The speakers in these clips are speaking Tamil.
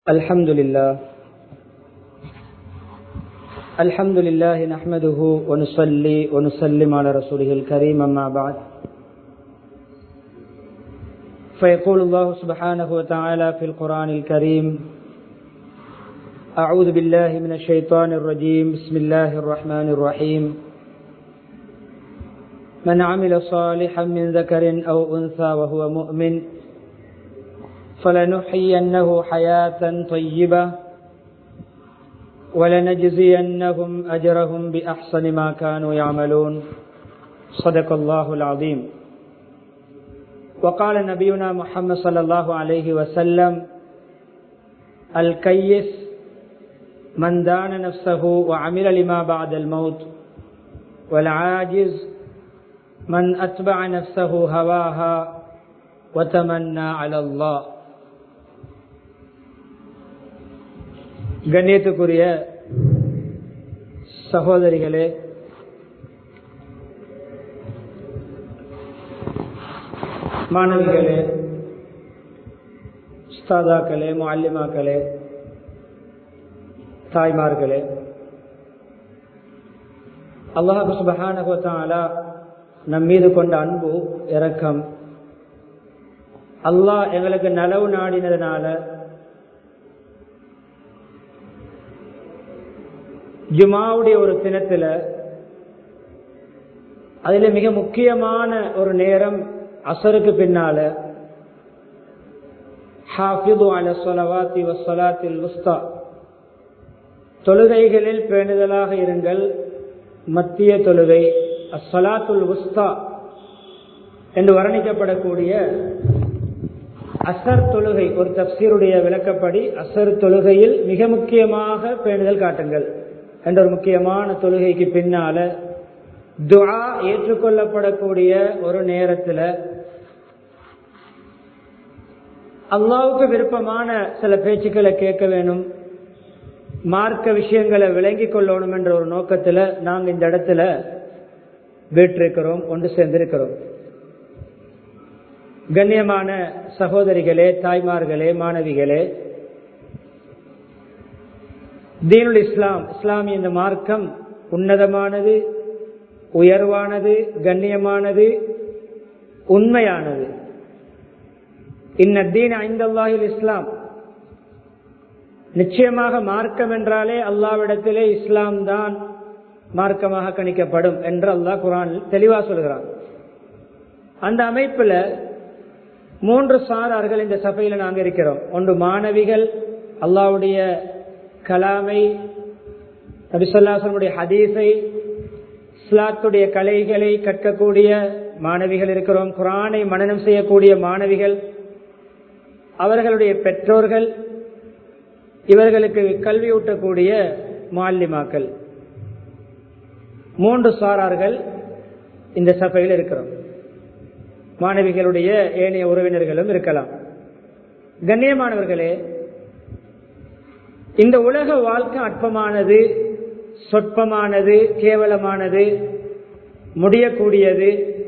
الحمد لله الحمد لله نحمده ونصلي ونسلم على رسوله الكريم أما بعد فيقول الله سبحانه وتعالى في القرآن الكريم أعوذ بالله من الشيطان الرجيم بسم الله الرحمن الرحيم من عمل صالحا من ذكر أو أنثى وهو مؤمن فلنحيينه حياة طيبة ولنجزينهم أجرهم بأحسن ما كانوا يعملون صدق الله العظيم وقال نبينا محمد صلى الله عليه وسلم الكيس من دان نفسه وعمل لما بعد الموت والعاجز من أتبع نفسه هواها وتمنى على الله கண்ணியத்துக்குரிய சகோதரிகளே மாணவிகளே ஸ்தாதாக்களே மாலிமாக்களே தாய்மார்களே அல்லாஹு சுபஹானகோத்தாலா நம் மீது கொண்ட அன்பு இரக்கம் அல்லாஹ் எங்களுக்கு நலவு நாடினதுனால ஜுமாவுடைய ஒரு தினத்துல அதுல மிக முக்கியமான ஒரு நேரம் அசருக்கு பின்னால ஹாஃபிது அல சொலவாத்தி வசலாத்தில் உஸ்தா தொழுகைகளில் பேணுதலாக இருங்கள் மத்திய தொழுகை அசலாத்துல் உஸ்தா என்று வர்ணிக்கப்படக்கூடிய அசர் தொழுகை ஒரு தப்சீருடைய விளக்கப்படி அசர் தொழுகையில் மிக முக்கியமாக பேணுதல் காட்டுங்கள் என்ற ஒரு முக்கியமான தொழுகைக்கு பின்னால துவா ஏற்றுக்கொள்ளப்படக்கூடிய ஒரு நேரத்தில் அல்லாவுக்கு விருப்பமான சில பேச்சுக்களை கேட்க வேணும் மார்க்க விஷயங்களை விளங்கி கொள்ளணும் என்ற ஒரு நோக்கத்தில் நாங்கள் இந்த இடத்துல வீற்றிருக்கிறோம் ஒன்று சேர்ந்திருக்கிறோம் கண்ணியமான சகோதரிகளே தாய்மார்களே மாணவிகளே தீனுல் இஸ்லாம் இஸ்லாமிய இந்த மார்க்கம் உன்னதமானது உயர்வானது கண்ணியமானது உண்மையானது இன்னத்தீன் ஐந்தல்லாஹில் இஸ்லாம் நிச்சயமாக மார்க்கம் என்றாலே அல்லாவிடத்திலே இஸ்லாம் தான் மார்க்கமாக கணிக்கப்படும் என்று அல்லாஹ் குரான் தெளிவா சொல்கிறான் அந்த அமைப்புல மூன்று சாரார்கள் இந்த சபையில நாங்க இருக்கிறோம் ஒன்று மாணவிகள் அல்லாவுடைய கலாமை நபிசல்லாசனுடைய ஹதீஸை இஸ்லாத்துடைய கலைகளை கற்கக்கூடிய மாணவிகள் இருக்கிறோம் குரானை மனநம் செய்யக்கூடிய மாணவிகள் அவர்களுடைய பெற்றோர்கள் இவர்களுக்கு கல்வி ஊட்டக்கூடிய மாலிமாக்கள் மூன்று சாரார்கள் இந்த சபையில் இருக்கிறோம் மாணவிகளுடைய ஏனைய உறவினர்களும் இருக்கலாம் கண்ணியமானவர்களே இந்த உலக வாழ்க்கை அற்பமானது சொற்பமானது கேவலமானது முடியக்கூடியது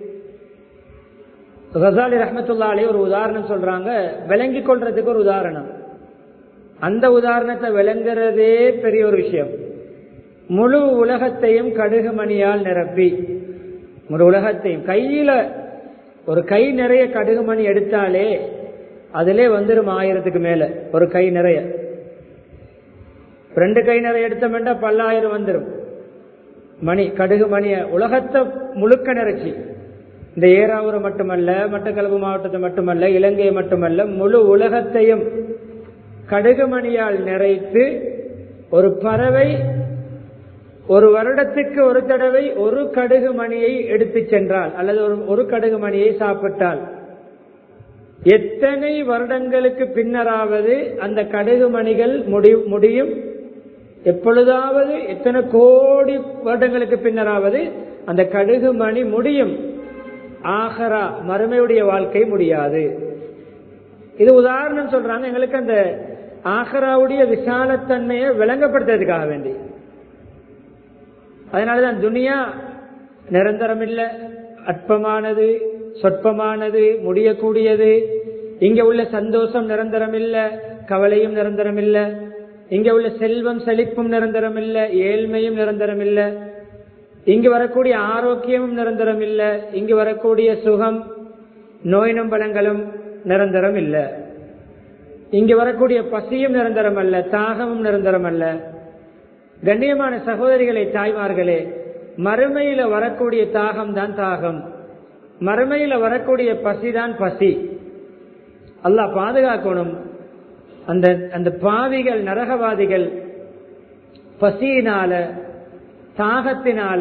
ரசாலி ரஹமத்துல்லாலே ஒரு உதாரணம் சொல்றாங்க விளங்கி கொள்றதுக்கு ஒரு உதாரணம் அந்த உதாரணத்தை விளங்குறதே பெரிய ஒரு விஷயம் முழு உலகத்தையும் கடுகு மணியால் நிரப்பி முழு உலகத்தையும் கையில ஒரு கை நிறைய கடுகு மணி எடுத்தாலே அதிலே வந்துடும் ஆயிரத்துக்கு மேல ஒரு கை நிறைய ரெண்டு கை நிறைய எடுத்தோம்னா பல்லாயிரம் வந்துடும் மணி கடுகு மணிய உலகத்தை முழுக்க நிறைச்சி இந்த ஏராவூரை மட்டுமல்ல மட்டக்களப்பு மாவட்டத்தை மட்டுமல்ல இலங்கையை மட்டுமல்ல முழு உலகத்தையும் கடுகு மணியால் நிறைத்து ஒரு பறவை ஒரு வருடத்துக்கு ஒரு தடவை ஒரு கடுகு மணியை எடுத்து சென்றால் அல்லது ஒரு ஒரு கடுகு மணியை சாப்பிட்டால் எத்தனை வருடங்களுக்கு பின்னராவது அந்த கடுகு மணிகள் முடியும் எப்பொழுதாவது எத்தனை கோடி வருடங்களுக்கு பின்னராவது அந்த கடுகு மணி முடியும் ஆகரா மறுமையுடைய வாழ்க்கை முடியாது இது உதாரணம் சொல்றாங்க எங்களுக்கு அந்த ஆகராவுடைய விசாலத்தன்மையை விளங்கப்படுத்துறதுக்காக வேண்டி அதனாலதான் துனியா நிரந்தரம் இல்லை அற்பமானது சொற்பமானது முடியக்கூடியது இங்க உள்ள சந்தோஷம் நிரந்தரம் இல்ல கவலையும் நிரந்தரம் இல்ல இங்க உள்ள செல்வம் செழிப்பும் நிரந்தரம் இல்ல ஏழ்மையும் நிரந்தரம் இல்ல இங்கு வரக்கூடிய ஆரோக்கியமும் நிரந்தரம் இல்ல இங்கு வரக்கூடிய சுகம் நோய் நம்பலங்களும் நிரந்தரம் இல்ல இங்கு வரக்கூடிய பசியும் நிரந்தரம் அல்ல தாகமும் நிரந்தரம் அல்ல கண்ணியமான சகோதரிகளை தாய்மார்களே மறுமையில வரக்கூடிய தாகம் தான் தாகம் மறுமையில வரக்கூடிய பசிதான் பசி அல்லாஹ் பாதுகாக்கணும் அந்த அந்த பாவிகள் நரகவாதிகள் பசியினால தாகத்தினால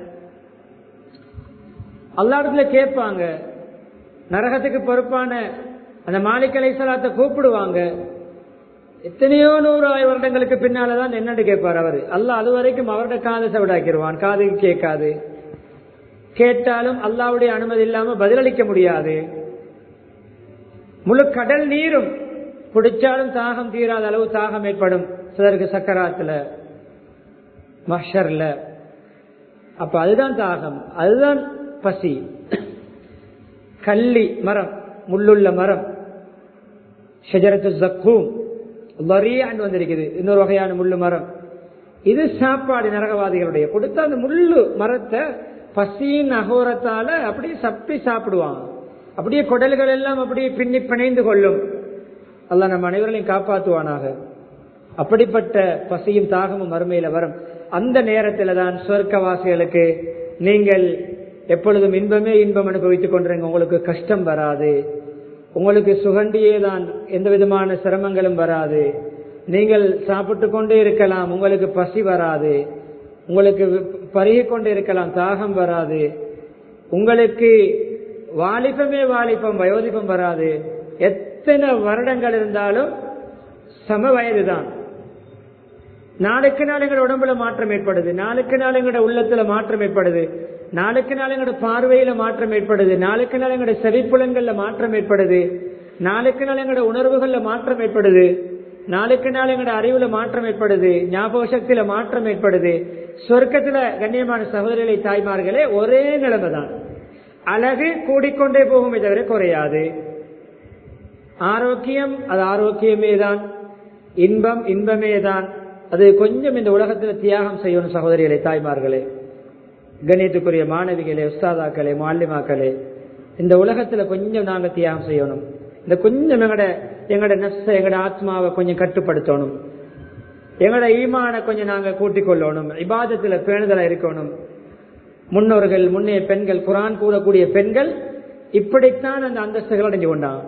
அல்லாடத்துல கேட்பாங்க நரகத்துக்கு பொறுப்பான அந்த மாலிக்கலை சலாத்தை கூப்பிடுவாங்க எத்தனையோ நூறு ஆயிரம் வருடங்களுக்கு பின்னாலதான் என்னன்னு கேட்பார் அவரு அல்ல அது வரைக்கும் அவருடைய காதை சவிடாக்கிடுவான் காது கேட்காது கேட்டாலும் அல்லாவுடைய அனுமதி இல்லாம பதிலளிக்க முடியாது முழு கடல் நீரும் குடிச்சாலும் தாகம் தீராத அளவு தாகம் ஏற்படும் சிலருக்கு சக்கராத்துல மஷர்ல அப்ப அதுதான் தாகம் அதுதான் பசி கள்ளி மரம் முள்ளுள்ள மரம் ஷஜரத்து ஜக்கூம் லரியாண்டு வந்திருக்குது இன்னொரு வகையான முள்ளு மரம் இது சாப்பாடு நரகவாதிகளுடைய கொடுத்த அந்த முள்ளு மரத்தை பசியின் அகோரத்தால அப்படியே சப்பி சாப்பிடுவாங்க அப்படியே குடல்கள் எல்லாம் அப்படியே பின்னி பிணைந்து கொள்ளும் அல்ல நம்ம அனைவர்களையும் காப்பாற்றுவானாக அப்படிப்பட்ட பசியும் தாகமும் மறுமையில வரும் அந்த நேரத்தில் தான் சொர்க்கவாசிகளுக்கு நீங்கள் எப்பொழுதும் இன்பமே இன்பம் அனுபவித்துக் கொண்டிருங்க உங்களுக்கு கஷ்டம் வராது உங்களுக்கு சுகண்டியே தான் எந்த விதமான சிரமங்களும் வராது நீங்கள் சாப்பிட்டு கொண்டே இருக்கலாம் உங்களுக்கு பசி வராது உங்களுக்கு பருகி கொண்டே இருக்கலாம் தாகம் வராது உங்களுக்கு வாலிபமே வாலிபம் வயோதிபம் வராது எத்தனை வருடங்கள் இருந்தாலும் சம வயதுதான் நாளுக்கு நாள் எங்களோட உடம்புல மாற்றம் ஏற்படுது நாளுக்கு நாள் எங்களோட உள்ளத்துல மாற்றம் ஏற்படுது நாளுக்கு நாள் எங்களோட பார்வையில மாற்றம் ஏற்படுது நாளுக்கு நாள் எங்களோட செவிப்புலன்கள்ல மாற்றம் ஏற்படுது நாளுக்கு நாள் எங்களோட உணர்வுகள்ல மாற்றம் ஏற்படுது நாளுக்கு நாள் எங்களோட அறிவுல மாற்றம் ஏற்படுது ஞாபக சக்தியில மாற்றம் ஏற்படுது சொர்க்கத்துல கண்ணியமான சகோதரிகளை தாய்மார்களே ஒரே நிலைமை தான் அழகு கூடிக்கொண்டே போகுமே தவிர குறையாது ஆரோக்கியம் அது ஆரோக்கியமே தான் இன்பம் இன்பமே தான் அது கொஞ்சம் இந்த உலகத்தில் தியாகம் செய்யணும் சகோதரிகளே தாய்மார்களே கணியத்துக்குரிய மாணவிகளே உஸ்தாதாக்களே மாலிமாக்களே இந்த உலகத்துல கொஞ்சம் நாங்க தியாகம் செய்யணும் இந்த கொஞ்சம் எங்கட எங்கட நெச எங்கட ஆத்மாவை கொஞ்சம் கட்டுப்படுத்தணும் எங்கட ஈமான கொஞ்சம் நாங்க கூட்டிக் கொள்ளணும் இபாதத்துல பேணுதலா இருக்கணும் முன்னோர்கள் முன்னைய பெண்கள் குரான் கூறக்கூடிய பெண்கள் இப்படித்தான் அந்த அந்தஸ்துகள் அடைஞ்சு கொண்டாங்க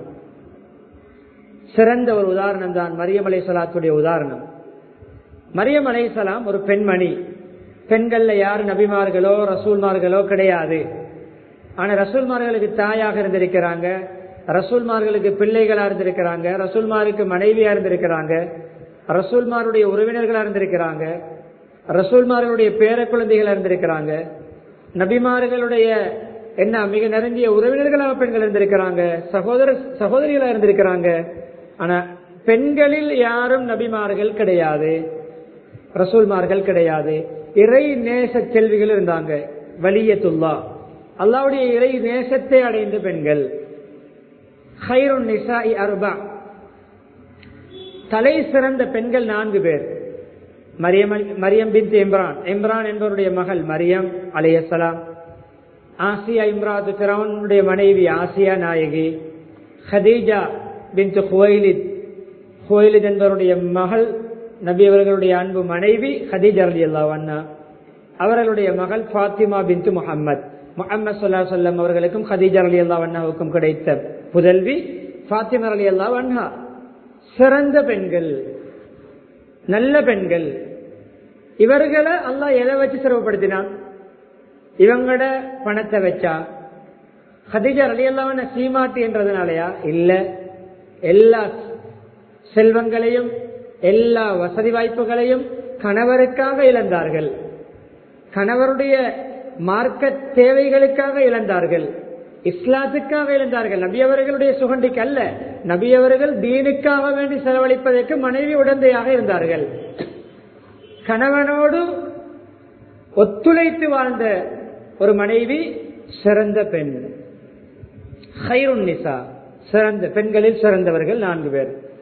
சிறந்த ஒரு உதாரணம் தான் மரியம் அலை சலாத்துடைய உதாரணம் மரியம் அலை சலாம் ஒரு பெண்மணி பெண்கள்ல யாரு நபிமார்களோ ரசூல்மார்களோ கிடையாது ஆனா ரசூல்மார்களுக்கு தாயாக இருந்திருக்கிறாங்க ரசூல்மார்களுக்கு பிள்ளைகளா இருந்திருக்கிறாங்க ரசூல்மாருக்கு மனைவியா இருந்திருக்கிறாங்க ரசூல்மாருடைய உறவினர்களா இருந்திருக்கிறாங்க ரசூல்மார்களுடைய பேர குழந்தைகளா இருந்திருக்கிறாங்க நபிமார்களுடைய என்ன மிக நெருங்கிய உறவினர்களாக பெண்கள் இருந்திருக்கிறாங்க சகோதர சகோதரிகளா இருந்திருக்கிறாங்க ஆனா பெண்களில் யாரும் நபிமார்கள் கிடையாது ரசூல்மார்கள் கிடையாது இறை நேச செல்விகள் இருந்தாங்க வலியத்துல்லா அல்லாவுடைய இறை நேசத்தை அடைந்த பெண்கள் ஹைருன் நிசாஇ அர்பா தலை சிறந்த பெண்கள் நான்கு பேர் மரியம் மரியம் பின் இம்ரான் இம்ரான் என்பவருடைய மகள் மரியம் அலையசலாம் ஆசியா இம்ராது திரவனுடைய மனைவி ஆசியா நாயகி ஹதீஜா பின் ஹுவைலித் ஹுவைலித் என்பவருடைய மகள் நபி அவர்களுடைய அன்பு மனைவி ஹதீஜா அலி அண்ணா அவர்களுடைய மகள் ஃபாத்திமா பின் முகம்மது முகமது சொல்லா சொல்லம் அவர்களுக்கும் ஹதீஜா அலி அல்லா அண்ணாவுக்கும் கிடைத்த புதல்வி ஃபாத்திமா அலி அல்லா அண்ணா சிறந்த பெண்கள் நல்ல பெண்கள் இவர்களை அல்லாஹ் எதை வச்சு சிரமப்படுத்தினான் இவங்களோட பணத்தை வச்சா ஹதீஜா அலி அல்லாவன சீமாட்டி என்றதுனாலயா இல்ல எல்லா செல்வங்களையும் எல்லா வசதி வாய்ப்புகளையும் கணவருக்காக இழந்தார்கள் கணவருடைய மார்க்க தேவைகளுக்காக இழந்தார்கள் இஸ்லாத்துக்காக இழந்தார்கள் நபி அவர்களுடைய சுகண்டிக்கு அல்ல நபி அவர்கள் தீனுக்காக வேண்டி செலவழிப்பதற்கு மனைவி உடந்தையாக இருந்தார்கள் கணவனோடு ஒத்துழைத்து வாழ்ந்த ஒரு மனைவி சிறந்த பெண் ஹைருன் நிசா சிறந்த பெண்களில் சிறந்தவர்கள் நான்கு பேர்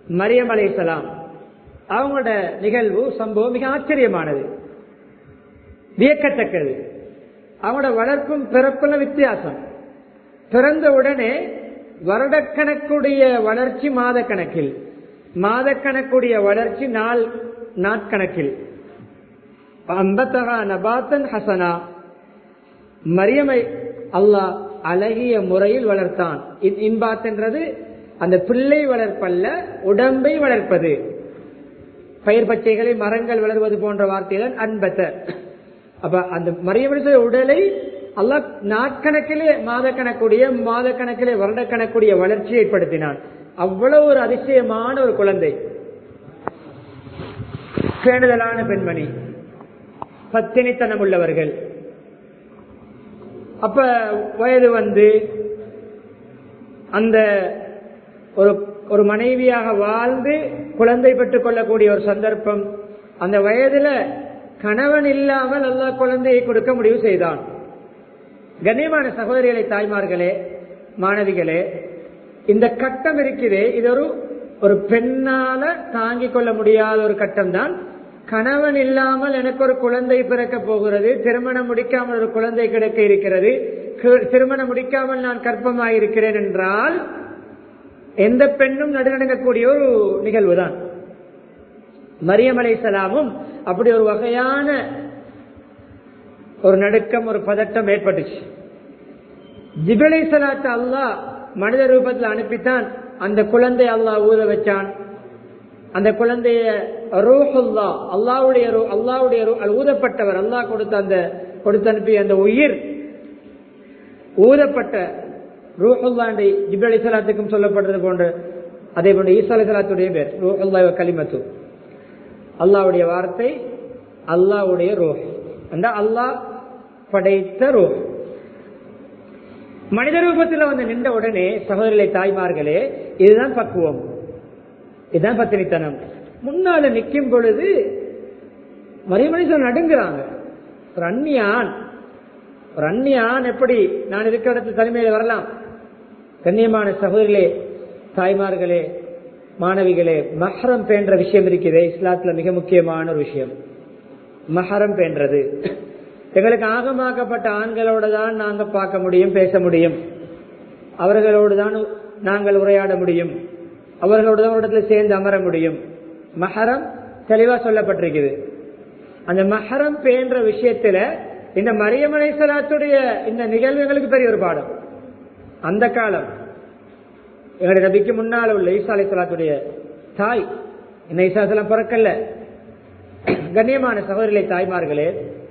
மரியம் அலைசலாம் அவங்களோட நிகழ்வு சம்பவம் மிக ஆச்சரியமானது வியக்கத்தக்கது அவங்களோட வளர்ப்பும் பிறப்புல வித்தியாசம் பிறந்த உடனே வருடக்கணக்குடைய வளர்ச்சி மாத கணக்கில் மாதக்கணக்குடைய வளர்ச்சி நாள் நாட்கணக்கில் அம்பத்தகா நபாத்தன் ஹசனா மரியமை அல்லாஹ் அழகிய முறையில் வளர்த்தான் இன்பாத் என்றது அந்த பிள்ளை வளர்ப்பல்ல உடம்பை வளர்ப்பது பயிர் பச்சைகளை மரங்கள் வளர்வது போன்ற வார்த்தைகள் அன்பத்த அப்ப அந்த மரியமனுடைய உடலை அல்லாஹ் நாட்கணக்கிலே மாத கணக்குடைய மாத கணக்கிலே வருடக்கணக்குடைய வளர்ச்சியை ஏற்படுத்தினான் அவ்வளவு ஒரு அதிசயமான ஒரு குழந்தை பேணுதலான பெண்மணி பத்தினித்தனம் உள்ளவர்கள் அப்ப வயது வந்து அந்த ஒரு ஒரு மனைவியாக வாழ்ந்து குழந்தை பெற்றுக் கொள்ளக்கூடிய ஒரு சந்தர்ப்பம் அந்த வயதுல கணவன் இல்லாமல் அல்லா குழந்தையை கொடுக்க முடிவு செய்தான் கண்ணியமான சகோதரிகளை தாய்மார்களே மாணவிகளே இந்த கட்டம் இருக்குதே இது ஒரு ஒரு பெண்ணால தாங்கிக் கொள்ள முடியாத ஒரு கட்டம் தான் கணவன் இல்லாமல் எனக்கு ஒரு குழந்தை பிறக்க போகிறது திருமணம் முடிக்காமல் ஒரு குழந்தை கிடைக்க இருக்கிறது திருமணம் முடிக்காமல் நான் கற்பமாயிருக்கிறேன் என்றால் எந்த பெண்ணும் நடுநடுங்கக்கூடிய ஒரு நிகழ்வு தான் மரியம் அலைசலாமும் அப்படி ஒரு வகையான ஒரு நடுக்கம் ஒரு பதட்டம் ஏற்பட்டுச்சு ஜிபலை சலாத்து அல்லாஹ் மனித ரூபத்தில் அனுப்பித்தான் அந்த குழந்தை அல்லாஹ் ஊத வச்சான் அந்த குழந்தைய ரூஹுல்லா அல்லாவுடைய அல்லாவுடைய ஊதப்பட்டவர் அல்லாஹ் கொடுத்த அந்த கொடுத்து அனுப்பிய அந்த உயிர் ஊதப்பட்ட ரூஹுல்லாண்டி ஜிபி அலி சலாத்துக்கும் சொல்லப்படுறது போன்ற அதே போன்ற ஈசா அலி சலாத்துடைய பேர் ரூஹுல்லா கலிமத்து அல்லாவுடைய வார்த்தை அல்லாவுடைய ரூஹ் அந்த அல்லாஹ் படைத்த ரூஹ் மனித ரூபத்தில் வந்து நின்ற உடனே சகோதரிகளை தாய்மார்களே இதுதான் பக்குவம் இதுதான் பத்தினித்தனம் முன்னால நிற்கும் பொழுது மறைமனுஷன் நடுங்குறாங்க ஒரு அந்நியான் ஒரு அந்நியான் எப்படி நான் இருக்கிற இடத்துல தனிமையில வரலாம் கண்ணியமான சகோதரிகளே தாய்மார்களே மாணவிகளே மஹரம் பேன்ற விஷயம் இருக்கிறது இஸ்லாத்துல மிக முக்கியமான ஒரு விஷயம் மஹரம் பேன்றது எங்களுக்கு ஆகமாக்கப்பட்ட ஆண்களோட தான் நாங்க பார்க்க முடியும் பேச முடியும் அவர்களோடு தான் நாங்கள் உரையாட முடியும் அவர்களோடு தான் ஒரு இடத்துல சேர்ந்து அமர முடியும் மஹரம் தெளிவா சொல்லப்பட்டிருக்குது அந்த மஹரம் பேன்ற விஷயத்துல இந்த மரியமனை சலாத்துடைய இந்த நிகழ்வுகளுக்கு பெரிய ஒரு பாடம் அந்த காலம் எங்களுடைய நபிக்கு முன்னால உள்ள ஈசா அலை சலாத்துடைய தாய் இந்த ஈசா சலாம் பிறக்கல்ல கண்ணியமான சகோதரிகளை தாய்மார்களே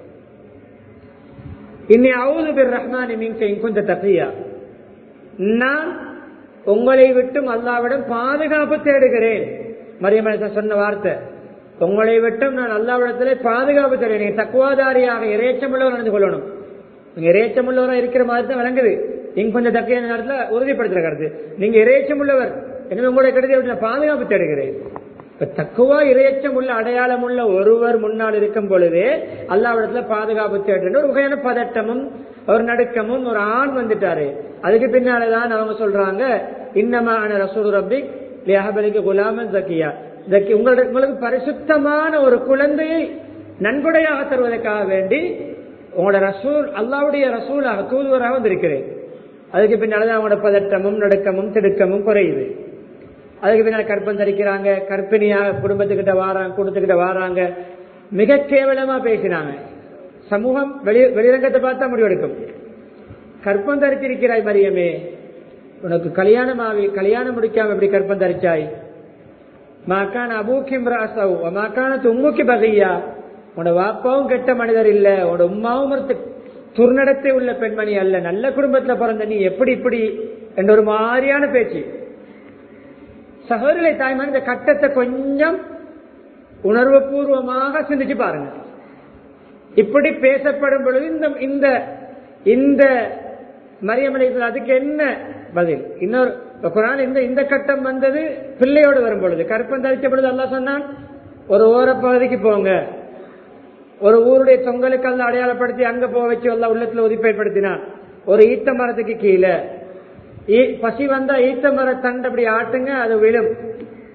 இன்னி அவுது பிர் ரஹ்மான் மின்க இங்குந்த தப்பியா நான் உங்களை விட்டும் அல்லாவிடம் பாதுகாப்பு தேடுகிறேன் மரியமனை சொன்ன வார்த்தை உங்களை விட்டும் நான் அல்லாவிடத்திலே பாதுகாப்பு தேடுகிறேன் நீங்க தக்குவாதாரியாக இறைச்சம் உள்ளவர் நடந்து கொள்ளணும் நீங்க இறைச்சம் உள்ளவராக இருக்கிற மாதிரி தான் விளங்குது இங்க கொஞ்சம் தக்கையான நேரத்தில் உறுதிப்படுத்துற கருத்து நீங்க இறைச்சம் உள்ளவர் எனவே உங்களுடைய கருத்தை பாதுகாப்பு தேடுகிறேன் தக்குவா இறையச்சம் உள்ள அடையாளம் உள்ள ஒருவர் முன்னால் இருக்கும் பொழுதே அல்லாவிடத்துல பாதுகாப்பு தேடுற ஒரு வகையான பதட்டமும் ஒரு நடுக்கமும் ஒரு ஆண் வந்துட்டாரு அதுக்கு பின்னாலதான் அவங்க சொல்றாங்க இன்னமான ரசூல் ரப்பி லியாபலிக்கு குலாமன் ஜக்கியா ஜக்கி உங்களோட உங்களுக்கு பரிசுத்தமான ஒரு குழந்தையை நன்கொடையாக தருவதற்காக வேண்டி உங்களோட ரசூல் அல்லாவுடைய ரசூலாக தூதுவராக வந்திருக்கிறேன் அதுக்கு பின்னால்தான் அவங்களோட பதட்டமும் நடுக்கமும் திடுக்கமும் குறையுது அதுக்கு பின்னால் கற்பம் தரிக்கிறாங்க கற்பிணியாக குடும்பத்துக்கிட்ட வாராங்க குடும்பத்துக்கிட்ட வாராங்க மிக கேவலமா பேசினாங்க சமூகம் வெளி வெளிரங்கத்தை பார்த்தா முடிவெடுக்கும் கற்பம் தரித்திருக்கிறாய் மரியமே உனக்கு கல்யாணம் ஆகி கல்யாணம் முடிக்காம எப்படி கற்பம் தரிச்சாய் மாக்கான அபூக்கிம் ராசவ் மாக்கான தும்முக்கி பகையா உன்னோட வாப்பாவும் கெட்ட மனிதர் இல்ல உன்னோட உமாவும் ஒரு துர்நடத்தை உள்ள பெண்மணி அல்ல நல்ல குடும்பத்துல பிறந்த நீ எப்படி இப்படி என்ற ஒரு மாதிரியான பேச்சு சகோதரிகளை தாய்மார் இந்த கட்டத்தை கொஞ்சம் உணர்வு பூர்வமாக சிந்திச்சு பாருங்க இப்படி பேசப்படும் பொழுது இந்த இந்த இந்த மரியமலை அதுக்கு என்ன பதில் இன்னொரு குரான் இந்த இந்த கட்டம் வந்தது பிள்ளையோடு வரும் பொழுது கற்பம் தரித்த பொழுது அல்லா சொன்னான் ஒரு ஓரப்பகுதிக்கு போங்க ஒரு ஊருடைய தொங்கலுக்கு அல்ல அடையாளப்படுத்தி அங்க போக வச்சு அல்ல உள்ளத்துல ஒதிப்பேற்படுத்தினான் ஒரு ஈத்த மரத்துக்கு கீழே பசி வந்தா ஈத்த மர தண்டு அப்படி ஆட்டுங்க அது விழும்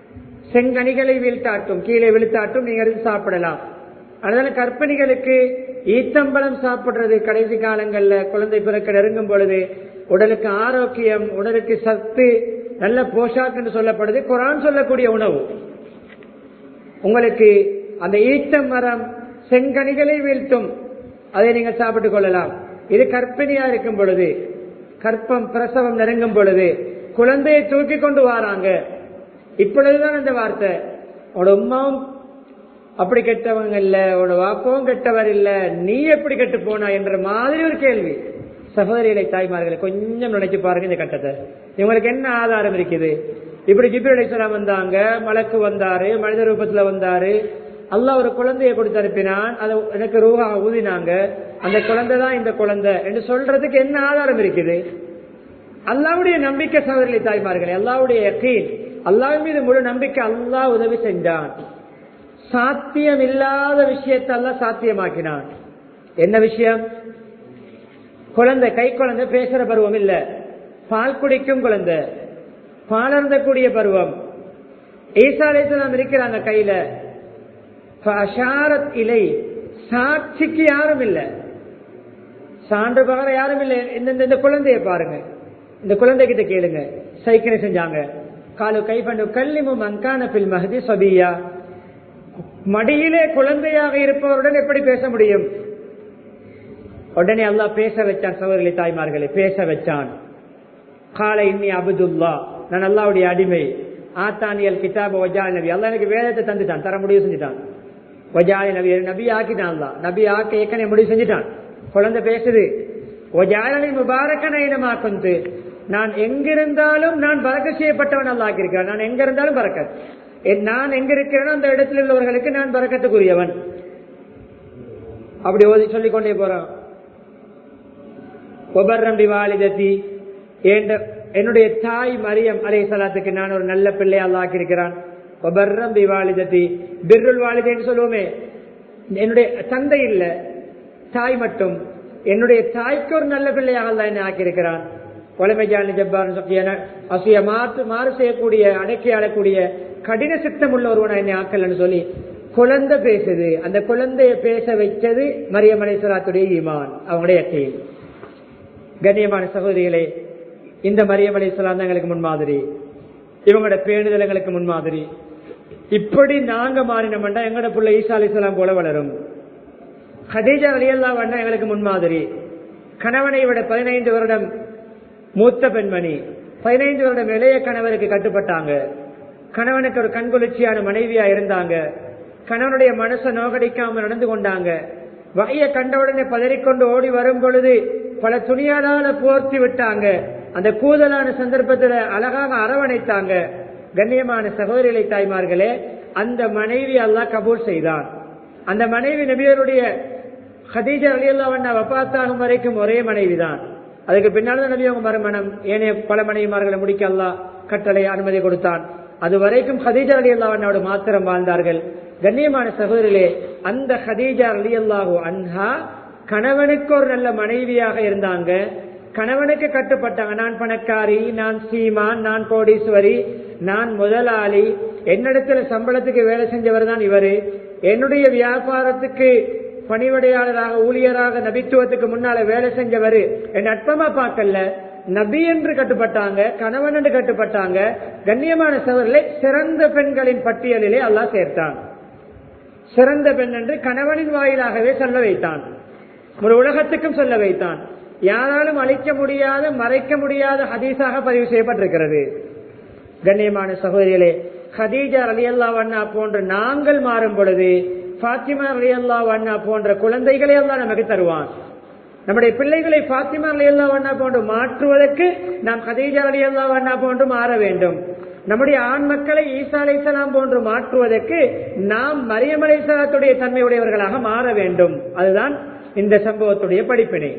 செங்கனிகளை வீழ்த்தாட்டும் கீழே விழுத்தாட்டும் நீங்க எடுத்து சாப்பிடலாம் அதனால கற்பிணிகளுக்கு ஈத்தம்பழம் சாப்பிடுறது கடைசி காலங்கள்ல குழந்தை பிறக்க நெருங்கும் பொழுது உடலுக்கு ஆரோக்கியம் உடலுக்கு சத்து நல்ல போஷாக் என்று சொல்லப்படுது குரான் சொல்லக்கூடிய உணவு உங்களுக்கு அந்த ஈத்தம் மரம் செங்கனிகளை வீழ்த்தும் அதை நீங்கள் சாப்பிட்டுக் கொள்ளலாம் இது கற்பிணியா இருக்கும் பொழுது கற்பம் பிரசவம் நெருங்கும் பொழுது குழந்தையை தூக்கி கொண்டு வராங்க இப்பொழுதுதான் அந்த வார்த்தை உன்னோட உமாவும் அப்படி கெட்டவங்க இல்ல உன்னோட வாப்பவும் கெட்டவர் இல்ல நீ எப்படி கெட்டு போனா என்ற மாதிரி ஒரு கேள்வி சகோதரிகளை தாய்மார்களை கொஞ்சம் நினைச்சு பாருங்க இந்த கட்டத்தை இவங்களுக்கு என்ன ஆதாரம் இருக்குது இப்படி ஜிப்ரி அலிஸ்லாம் வந்தாங்க மலக்கு வந்தாரு மனித ரூபத்துல வந்தாரு அல்லாஹ் ஒரு குழந்தையை கொடுத்து அனுப்பினான் அதை எனக்கு ரூஹா ஊதினாங்க அந்த குழந்தை தான் இந்த குழந்தை என்று சொல்றதுக்கு என்ன ஆதாரம் இருக்குது அல்லாவுடைய நம்பிக்கை சகோதரி தாய்மார்களே அல்லாவுடைய யக்கீன் அல்லாஹ் மீது முழு நம்பிக்கை அல்லாஹ் உதவி செஞ்சான் சாத்தியம் இல்லாத விஷயத்தை எல்லாம் சாத்தியமாக்கினான் என்ன விஷயம் குழந்தை கை குழந்தை பேசுற பருவம் இல்ல பால் குடிக்கும் குழந்தை பாலர்ந்தக்கூடிய பருவம் ஈசாலேசலாம் இருக்கிறாங்க கையில இலை சாட்சிக்கு யாரும் இல்ல சான்று பகர யாரும் இல்ல இந்த இந்த குழந்தைய பாருங்க இந்த குழந்தை கிட்ட கேளுங்க சைக்கிளை செஞ்சாங்க காலு கைப்பண்டு கல்லிமும் அங்கான பில் மஹதி சபியா மடியிலே குழந்தையாக இருப்பவருடன் எப்படி பேச முடியும் உடனே அல்லாஹ் பேச வச்சான் சகோதரி தாய்மார்களை பேச வச்சான் கால இன்னி அபுதுல்லா நான் அல்லாவுடைய அடிமை ஆத்தானியல் கிதாப ஒஜால் நபி அல்லா எனக்கு வேதத்தை தந்துட்டான் தர முடிவு செஞ்சுட்டான் ஒஜாலி நபி நபி ஆக்கிட்டான் அல்லா நபி ஆக்க ஏற்கனவே முடிவு செஞ்சுட்டான் குழந்தை பேசுது ஒஜாலி முபாரக்கன இனமா கொண்டு நான் எங்கிருந்தாலும் நான் பறக்க செய்யப்பட்டவன் அல்லா ஆக்கியிருக்கிறேன் நான் எங்க இருந்தாலும் பறக்க நான் எங்க இருக்கிறேனோ அந்த இடத்தில் உள்ளவர்களுக்கு நான் பறக்கத்துக்குரியவன் அப்படி ஓதி சொல்லிக் கொண்டே போறான் ஒபர்ரம் வாலிதத்தி என்னுடைய தாய் மரியம் அலை சலாத்துக்கு நான் ஒரு நல்ல பிள்ளை அல்லாக்கி இருக்கிறான் ஒபர்ரம் வாலிதத்தி பிர்ருல் வாலிதேன்னு சொல்லுவோமே என்னுடைய தந்தை இல்ல தாய் மட்டும் என்னுடைய தாய்க்கு ஒரு நல்ல பிள்ளையாக அல்ல என்ன ஆக்கியிருக்கிறான் கொலைமைஜாலி ஜப்பார் அசைய மாற்று மாறு செய்யக்கூடிய அடக்கி ஆளக்கூடிய கடின சித்தம் உள்ள ஒருவனை என்னை ஆக்கலன்னு சொல்லி குழந்தை பேசுது அந்த குழந்தைய பேச வச்சது மரியம் அலைசலாத்துடைய ஈமான் அவங்களுடைய அக்கையில் கண்ணியமான சகோதரிகளே இந்த மரியம் அலைசலாம் தான் எங்களுக்கு முன்மாதிரி இவங்களோட பேணுதல் எங்களுக்கு முன்மாதிரி இப்படி நாங்க மாறினோம்னா எங்களோட புள்ள ஈசா அலிசலாம் போல வளரும் ஹதீஜா அலியல்லா வண்ணா எங்களுக்கு முன்மாதிரி கணவனை விட பதினைந்து வருடம் மூத்த பெண்மணி பதினைந்து வருடம் இளைய கணவருக்கு கட்டுப்பட்டாங்க கணவனுக்கு ஒரு கண்குளிர்ச்சியான மனைவியா இருந்தாங்க கணவனுடைய மனசை நோகடிக்காம நடந்து கொண்டாங்க வகைய கண்டவுடனே பதறிக்கொண்டு ஓடி வரும் பொழுது பல துணியாளால போர்த்தி விட்டாங்க அந்த கூதலான சந்தர்ப்பத்தில் அழகாக அரவணைத்தாங்க கண்ணியமான சகோதரிகளை தாய்மார்களே அந்த மனைவி அல்லாஹ் கபூல் செய்தான் அந்த மனைவி நபியருடைய ஹதீஜா அலியல்லாவண்ணா வப்பாத்தாகும் வரைக்கும் ஒரே மனைவிதான் அதுக்கு பின்னால்தான் நபி அவங்க மறுமணம் ஏனைய பல மனைவிமார்களை முடிக்க அல்லா கட்டளை அனுமதி கொடுத்தான் அது வரைக்கும் ஹதீஜா அலி அல்லாவோட மாத்திரம் வாழ்ந்தார்கள் கண்ணியமான சகோதரிலே அந்த ஹதீஜா அலி அல்லாஹு அன்ஹா கணவனுக்கு ஒரு நல்ல மனைவியாக இருந்தாங்க கணவனுக்கு கட்டுப்பட்டாங்க நான் பணக்காரி நான் சீமான் நான் கோடீஸ்வரி நான் முதலாளி என்னிடத்துல சம்பளத்துக்கு வேலை செஞ்சவர் தான் இவரு என்னுடைய வியாபாரத்துக்கு பணிவடையாளராக ஊழியராக நபித்துவத்துக்கு முன்னால வேலை செஞ்சவர் என் அற்பமா பார்க்கல நபி என்று கட்டுப்பட்டாங்க கணவன் என்று கட்டுப்பட்டாங்க கண்ணியமான சவர்களை சிறந்த பெண்களின் பட்டியலிலே அல்லாஹ் சேர்த்தான் சிறந்த பெண் என்று கணவனின் வாயிலாகவே சொல்ல வைத்தான் ஒரு உலகத்துக்கும் சொல்ல வைத்தான் யாராலும் அழிக்க முடியாத மறைக்க முடியாத ஹதீஸாக பதிவு செய்யப்பட்டிருக்கிறது கண்ணியமான சகோதரிகளே ஹதீஜா அலி அல்லா வண்ணா போன்ற நாங்கள் மாறும் பொழுது பாத்திமா அலி அல்லா வண்ணா போன்ற குழந்தைகளை எல்லாம் நமக்கு தருவான் நம்முடைய பிள்ளைகளை பாத்திமா அலி அல்லா வண்ணா போன்று மாற்றுவதற்கு நாம் ஹதீஜா அலி அல்லா வண்ணா போன்று மாற வேண்டும் நம்முடைய ஆண் மக்களை ஈசா அலைசலாம் போன்று மாற்றுவதற்கு நாம் மரியம் அலைசலாத்துடைய தன்மையுடையவர்களாக மாற வேண்டும் அதுதான் இந்த சம்பவத்துடைய படிப்பினை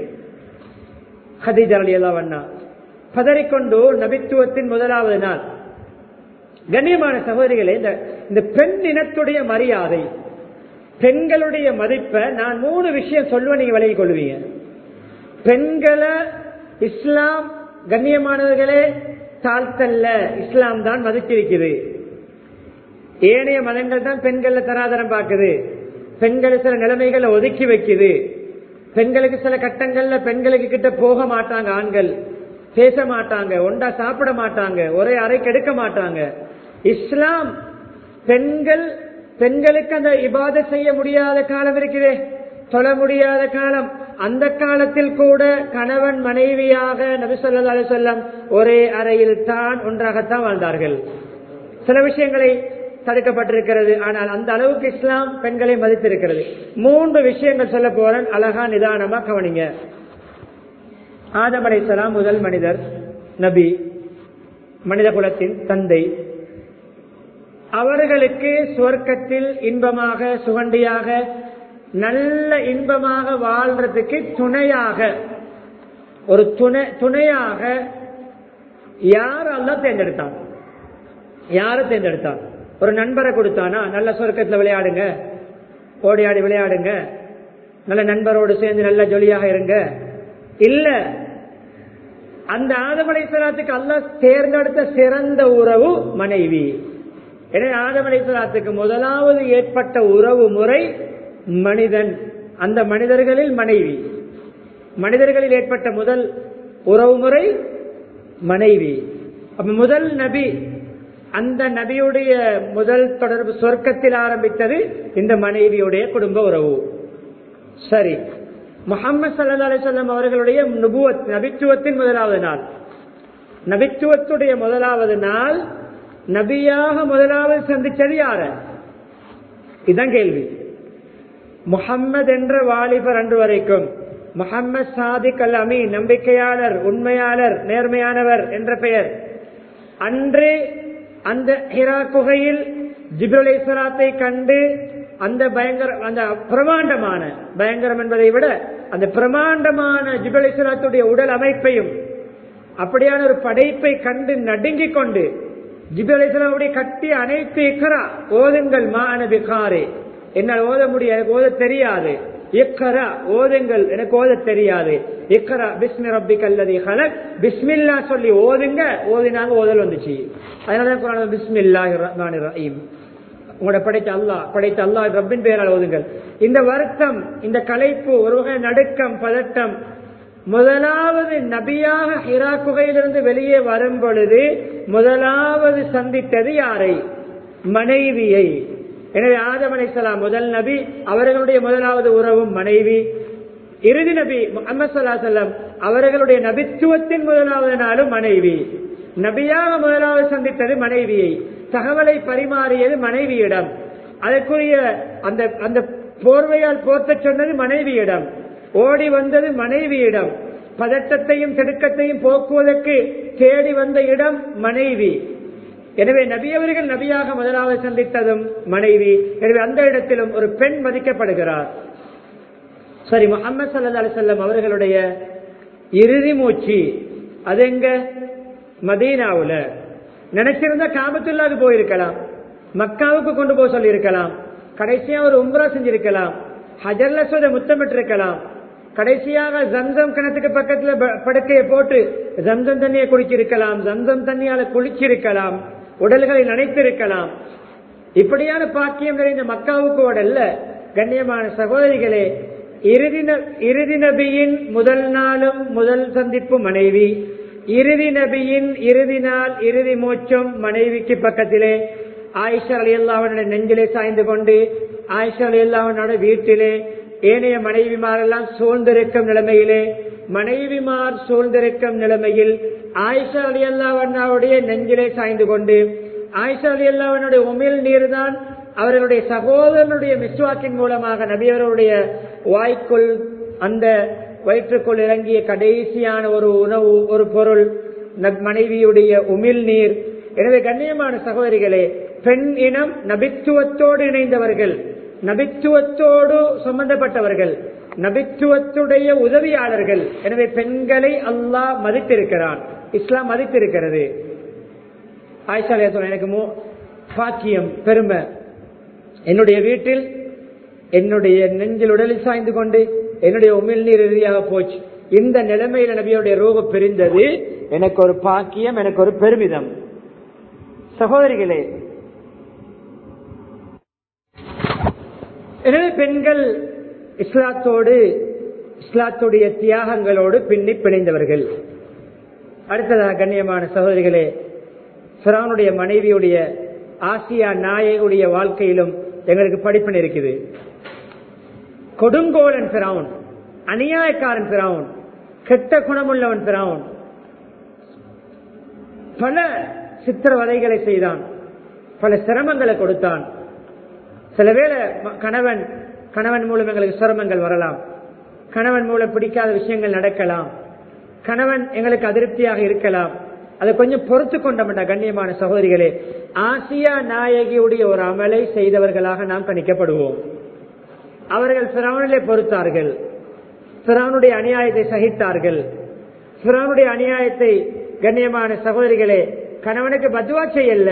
ஹதீஜா அலி அல்லா வண்ணா பதறிக்கொண்டு நபித்துவத்தின் முதலாவது நாள் கண்ணியமான சகோதரிகளே இந்த இந்த பெண் இனத்துடைய மரியாதை பெண்களுடைய மதிப்பை நான் மூணு விஷயம் சொல்லுவேன் நீங்க விலகி கொள்வீங்க பெண்களை இஸ்லாம் கண்ணியமானவர்களே தாழ்த்தல்ல இஸ்லாம் தான் மதிச்சிருக்குது ஏனைய மதங்கள் தான் பெண்கள்ல தராதரம் பார்க்குது பெண்களை சில நிலைமைகளை ஒதுக்கி வைக்குது பெண்களுக்கு சில கட்டங்கள்ல பெண்களுக்கு கிட்ட போக மாட்டாங்க ஆண்கள் பேச மாட்டாங்க ஒண்டா சாப்பிட மாட்டாங்க ஒரே அறைக்கு எடுக்க மாட்டாங்க இஸ்லாம் பெண்கள் பெண்களுக்கு அந்த இபாத செய்ய முடியாத காலம் இருக்குதே தொழ முடியாத காலம் அந்த காலத்தில் கூட கணவன் மனைவியாக நபி சொல்லா அலிசல்லாம் ஒரே அறையில் தான் ஒன்றாகத்தான் வாழ்ந்தார்கள் சில விஷயங்களை தடுக்கப்பட்டிருக்கிறது ஆனால் அந்த அளவுக்கு இஸ்லாம் பெண்களை மதித்திருக்கிறது மூன்று விஷயங்கள் சொல்ல போறேன் அழகா நிதானமா கவனிங்க ஆதம் அலைசலாம் முதல் மனிதர் நபி மனித குலத்தின் தந்தை அவர்களுக்கு சுவர்க்கத்தில் இன்பமாக சுகண்டியாக நல்ல இன்பமாக வாழ்றதுக்கு துணையாக ஒரு துணை துணையாக யார் அல்ல தேர்ந்தெடுத்தான் யாரை தேர்ந்தெடுத்தான் ஒரு நண்பரை கொடுத்தானா நல்ல சொர்க்கத்தில் விளையாடுங்க ஓடி ஆடி விளையாடுங்க நல்ல நண்பரோடு சேர்ந்து நல்ல ஜொலியாக இருங்க இல்ல அந்த ஆதமலை சலாத்துக்கு அல்ல தேர்ந்தெடுத்த சிறந்த உறவு மனைவி எனவே ஆதமலை சலாத்துக்கு முதலாவது ஏற்பட்ட உறவு முறை மனிதன் அந்த மனிதர்களில் மனைவி மனிதர்களில் ஏற்பட்ட முதல் உறவு முறை மனைவி அப்ப முதல் நபி அந்த நபியுடைய முதல் தொடர்பு சொர்க்கத்தில் ஆரம்பித்தது இந்த மனைவியுடைய குடும்ப உறவு சரி முகமது சல்லா அலிசல்லாம் அவர்களுடைய நுபுவத் நபித்துவத்தின் முதலாவது நாள் நபித்துவத்துடைய முதலாவது நாள் நபியாக முதலாவது சந்திச்சது யார இதுதான் கேள்வி முகம்மது என்ற வாலிபர் அன்று வரைக்கும் முகம்மது சாதிக் அல் அமி நம்பிக்கையாளர் உண்மையாளர் நேர்மையானவர் என்ற பெயர் அன்று அந்த ஹிரா குகையில் ஜிபுலேஸ்வராத்தை கண்டு அந்த பயங்கர அந்த பிரமாண்டமான பயங்கரம் என்பதை விட அந்த பிரமாண்டமான ஜிபுலேஸ்வராத்துடைய உடல் அமைப்பையும் அப்படியான ஒரு படைப்பை கண்டு நடுங்கிக் கொண்டு ஜிபுலேஸ்வராவுடைய கட்டி அனைத்து இக்கரா ஓதுங்கள் மான பிகாரே என்னால் ஓத முடியாது ஓத தெரியாது இக்கரா ஓதுங்கள் எனக்கு ஓத தெரியாது இக்கரா பிஸ்மி ரப்பி கல்லதி ஹலக் பிஸ்மில்லா சொல்லி ஓதுங்க ஓதினாங்க ஓதல் வந்துச்சு அதனால பிஸ்மில்லா ரஹ்மான் ரஹீம் உங்களோட படைத்த அல்லாஹ் படைத்த அல்லாஹ் ரப்பின் பெயரால் ஓதுங்கள் இந்த வருத்தம் இந்த கலைப்பு ஒரு வகை நடுக்கம் பதட்டம் முதலாவது நபியாக ஹிரா குகையிலிருந்து வெளியே வரும் பொழுது முதலாவது சந்தித்தது யாரை மனைவியை எனவே ஆதம் அலைசலாம் முதல் நபி அவர்களுடைய முதலாவது உறவும் மனைவி இறுதி நபி முகமது சல்லா செல்லம் அவர்களுடைய நபித்துவத்தின் முதலாவது நாளும் மனைவி நபியாக முதலாவது சந்தித்தது மனைவியை தகவலை பரிமாறியது மனைவியிடம் அதற்குரிய அந்த அந்த போர்வையால் போர்த்த சொன்னது மனைவியிடம் ஓடி வந்தது மனைவியிடம் பதட்டத்தையும் திடுக்கத்தையும் போக்குவதற்கு தேடி வந்த இடம் மனைவி எனவே நபியவர்கள் நபியாக முதலாவது சந்தித்ததும் மனைவி எனவே அந்த இடத்திலும் ஒரு பெண் மதிக்கப்படுகிறார் சரி முகமது சல்லா அலிசல்லம் அவர்களுடைய இறுதி மூச்சு அது எங்க மதீனாவுல நினைச்சிருந்தா காபத்துள்ளாக்கு போயிருக்கலாம் மக்காவுக்கு கொண்டு போக சொல்லி இருக்கலாம் கடைசியா ஒரு உம்ரா செஞ்சிருக்கலாம் ஹஜர்ல சொத முத்தமிட்டிருக்கலாம் கடைசியாக ஜம்சம் கிணத்துக்கு பக்கத்துல படுக்கையை போட்டு ஜம்சம் தண்ணியை குடிச்சிருக்கலாம் ஜம்சம் தண்ணியால குளிச்சிருக்கலாம் உடல்களை நனைத்திருக்கலாம் இப்படியான பாக்கியம் நிறைந்த மக்காவுக்கு உடல்ல கண்ணியமான சகோதரிகளே இறுதி இறுதி நபியின் முதல் நாளும் முதல் சந்திப்பு மனைவி இறுதி நபியின் இறுதி நாள் இறுதி மூச்சும் மனைவிக்கு பக்கத்திலே ஆயிஷா அலி அல்லாவனுடைய நெஞ்சிலே சாய்ந்து கொண்டு ஆயிஷா அலி அல்லாவனோட வீட்டிலே ஏனைய மனைவிமாரெல்லாம் சூழ்ந்திருக்கும் நிலைமையிலே மனைவிமார் சூழ்ந்திருக்கும் நிலைமையில் ஆயிஷா அலி அல்லாவண்ணாவுடைய நெஞ்சிலே சாய்ந்து கொண்டு ஆயிஷா அலி அல்லாவனுடைய உமிழ் நீர் தான் அவர்களுடைய சகோதரனுடைய மிஸ்வாக்கின் மூலமாக நபியவருடைய வாய்க்குள் அந்த வயிற்றுக்குள் இறங்கிய கடைசியான ஒரு உணவு ஒரு பொருள் மனைவியுடைய உமிழ் நீர் எனவே கண்ணியமான சகோதரிகளே பெண் இனம் நபித்துவத்தோடு இணைந்தவர்கள் நபித்துவத்தோடு சம்பந்தப்பட்டவர்கள் நபித்துவத்துடைய உதவியாளர்கள் எனவே பெண்களை அல்லாஹ் மதித்திருக்கிறான் இஸ்லாம் மதித்திருக்கிறது ஆயிஷா எனக்கு பாக்கியம் பெருமை என்னுடைய வீட்டில் என்னுடைய நெஞ்சில் உடலில் சாய்ந்து கொண்டு என்னுடைய உமிழ் நீர் இறுதியாக போச்சு இந்த நிலைமையில நபியுடைய ரூப பிரிந்தது எனக்கு ஒரு பாக்கியம் எனக்கு ஒரு பெருமிதம் சகோதரிகளே எனவே பெண்கள் இஸ்லாத்தோடு இஸ்லாத்துடைய தியாகங்களோடு பின்னி பிணைந்தவர்கள் அடுத்ததாக கண்ணியமான சகோதரிகளே சிறானுடைய மனைவியுடைய ஆசியா நாயகுடைய வாழ்க்கையிலும் எங்களுக்கு படிப்பினை இருக்குது கொடுங்கோலன் பிராவுன் அநியாயக்காரன் பிராவுன் கெட்ட குணமுள்ளவன் பிராவுன் பல சித்திரவதைகளை செய்தான் பல சிரமங்களை கொடுத்தான் சில வேளை கணவன் கணவன் மூலம் எங்களுக்கு சிரமங்கள் வரலாம் கணவன் மூலம் பிடிக்காத விஷயங்கள் நடக்கலாம் கணவன் எங்களுக்கு அதிருப்தியாக இருக்கலாம் அதை கொஞ்சம் பொறுத்து கொண்டோம்டா கண்ணியமான சகோதரிகளே ஆசியா நாயகியுடைய ஒரு அமலை செய்தவர்களாக நாம் கணிக்கப்படுவோம் அவர்கள் பிறவனிலே பொறுத்தார்கள் பிறவனுடைய அநியாயத்தை சகித்தார்கள் பிறவனுடைய அநியாயத்தை கண்ணியமான சகோதரிகளே கணவனுக்கு பத்வா செய்யல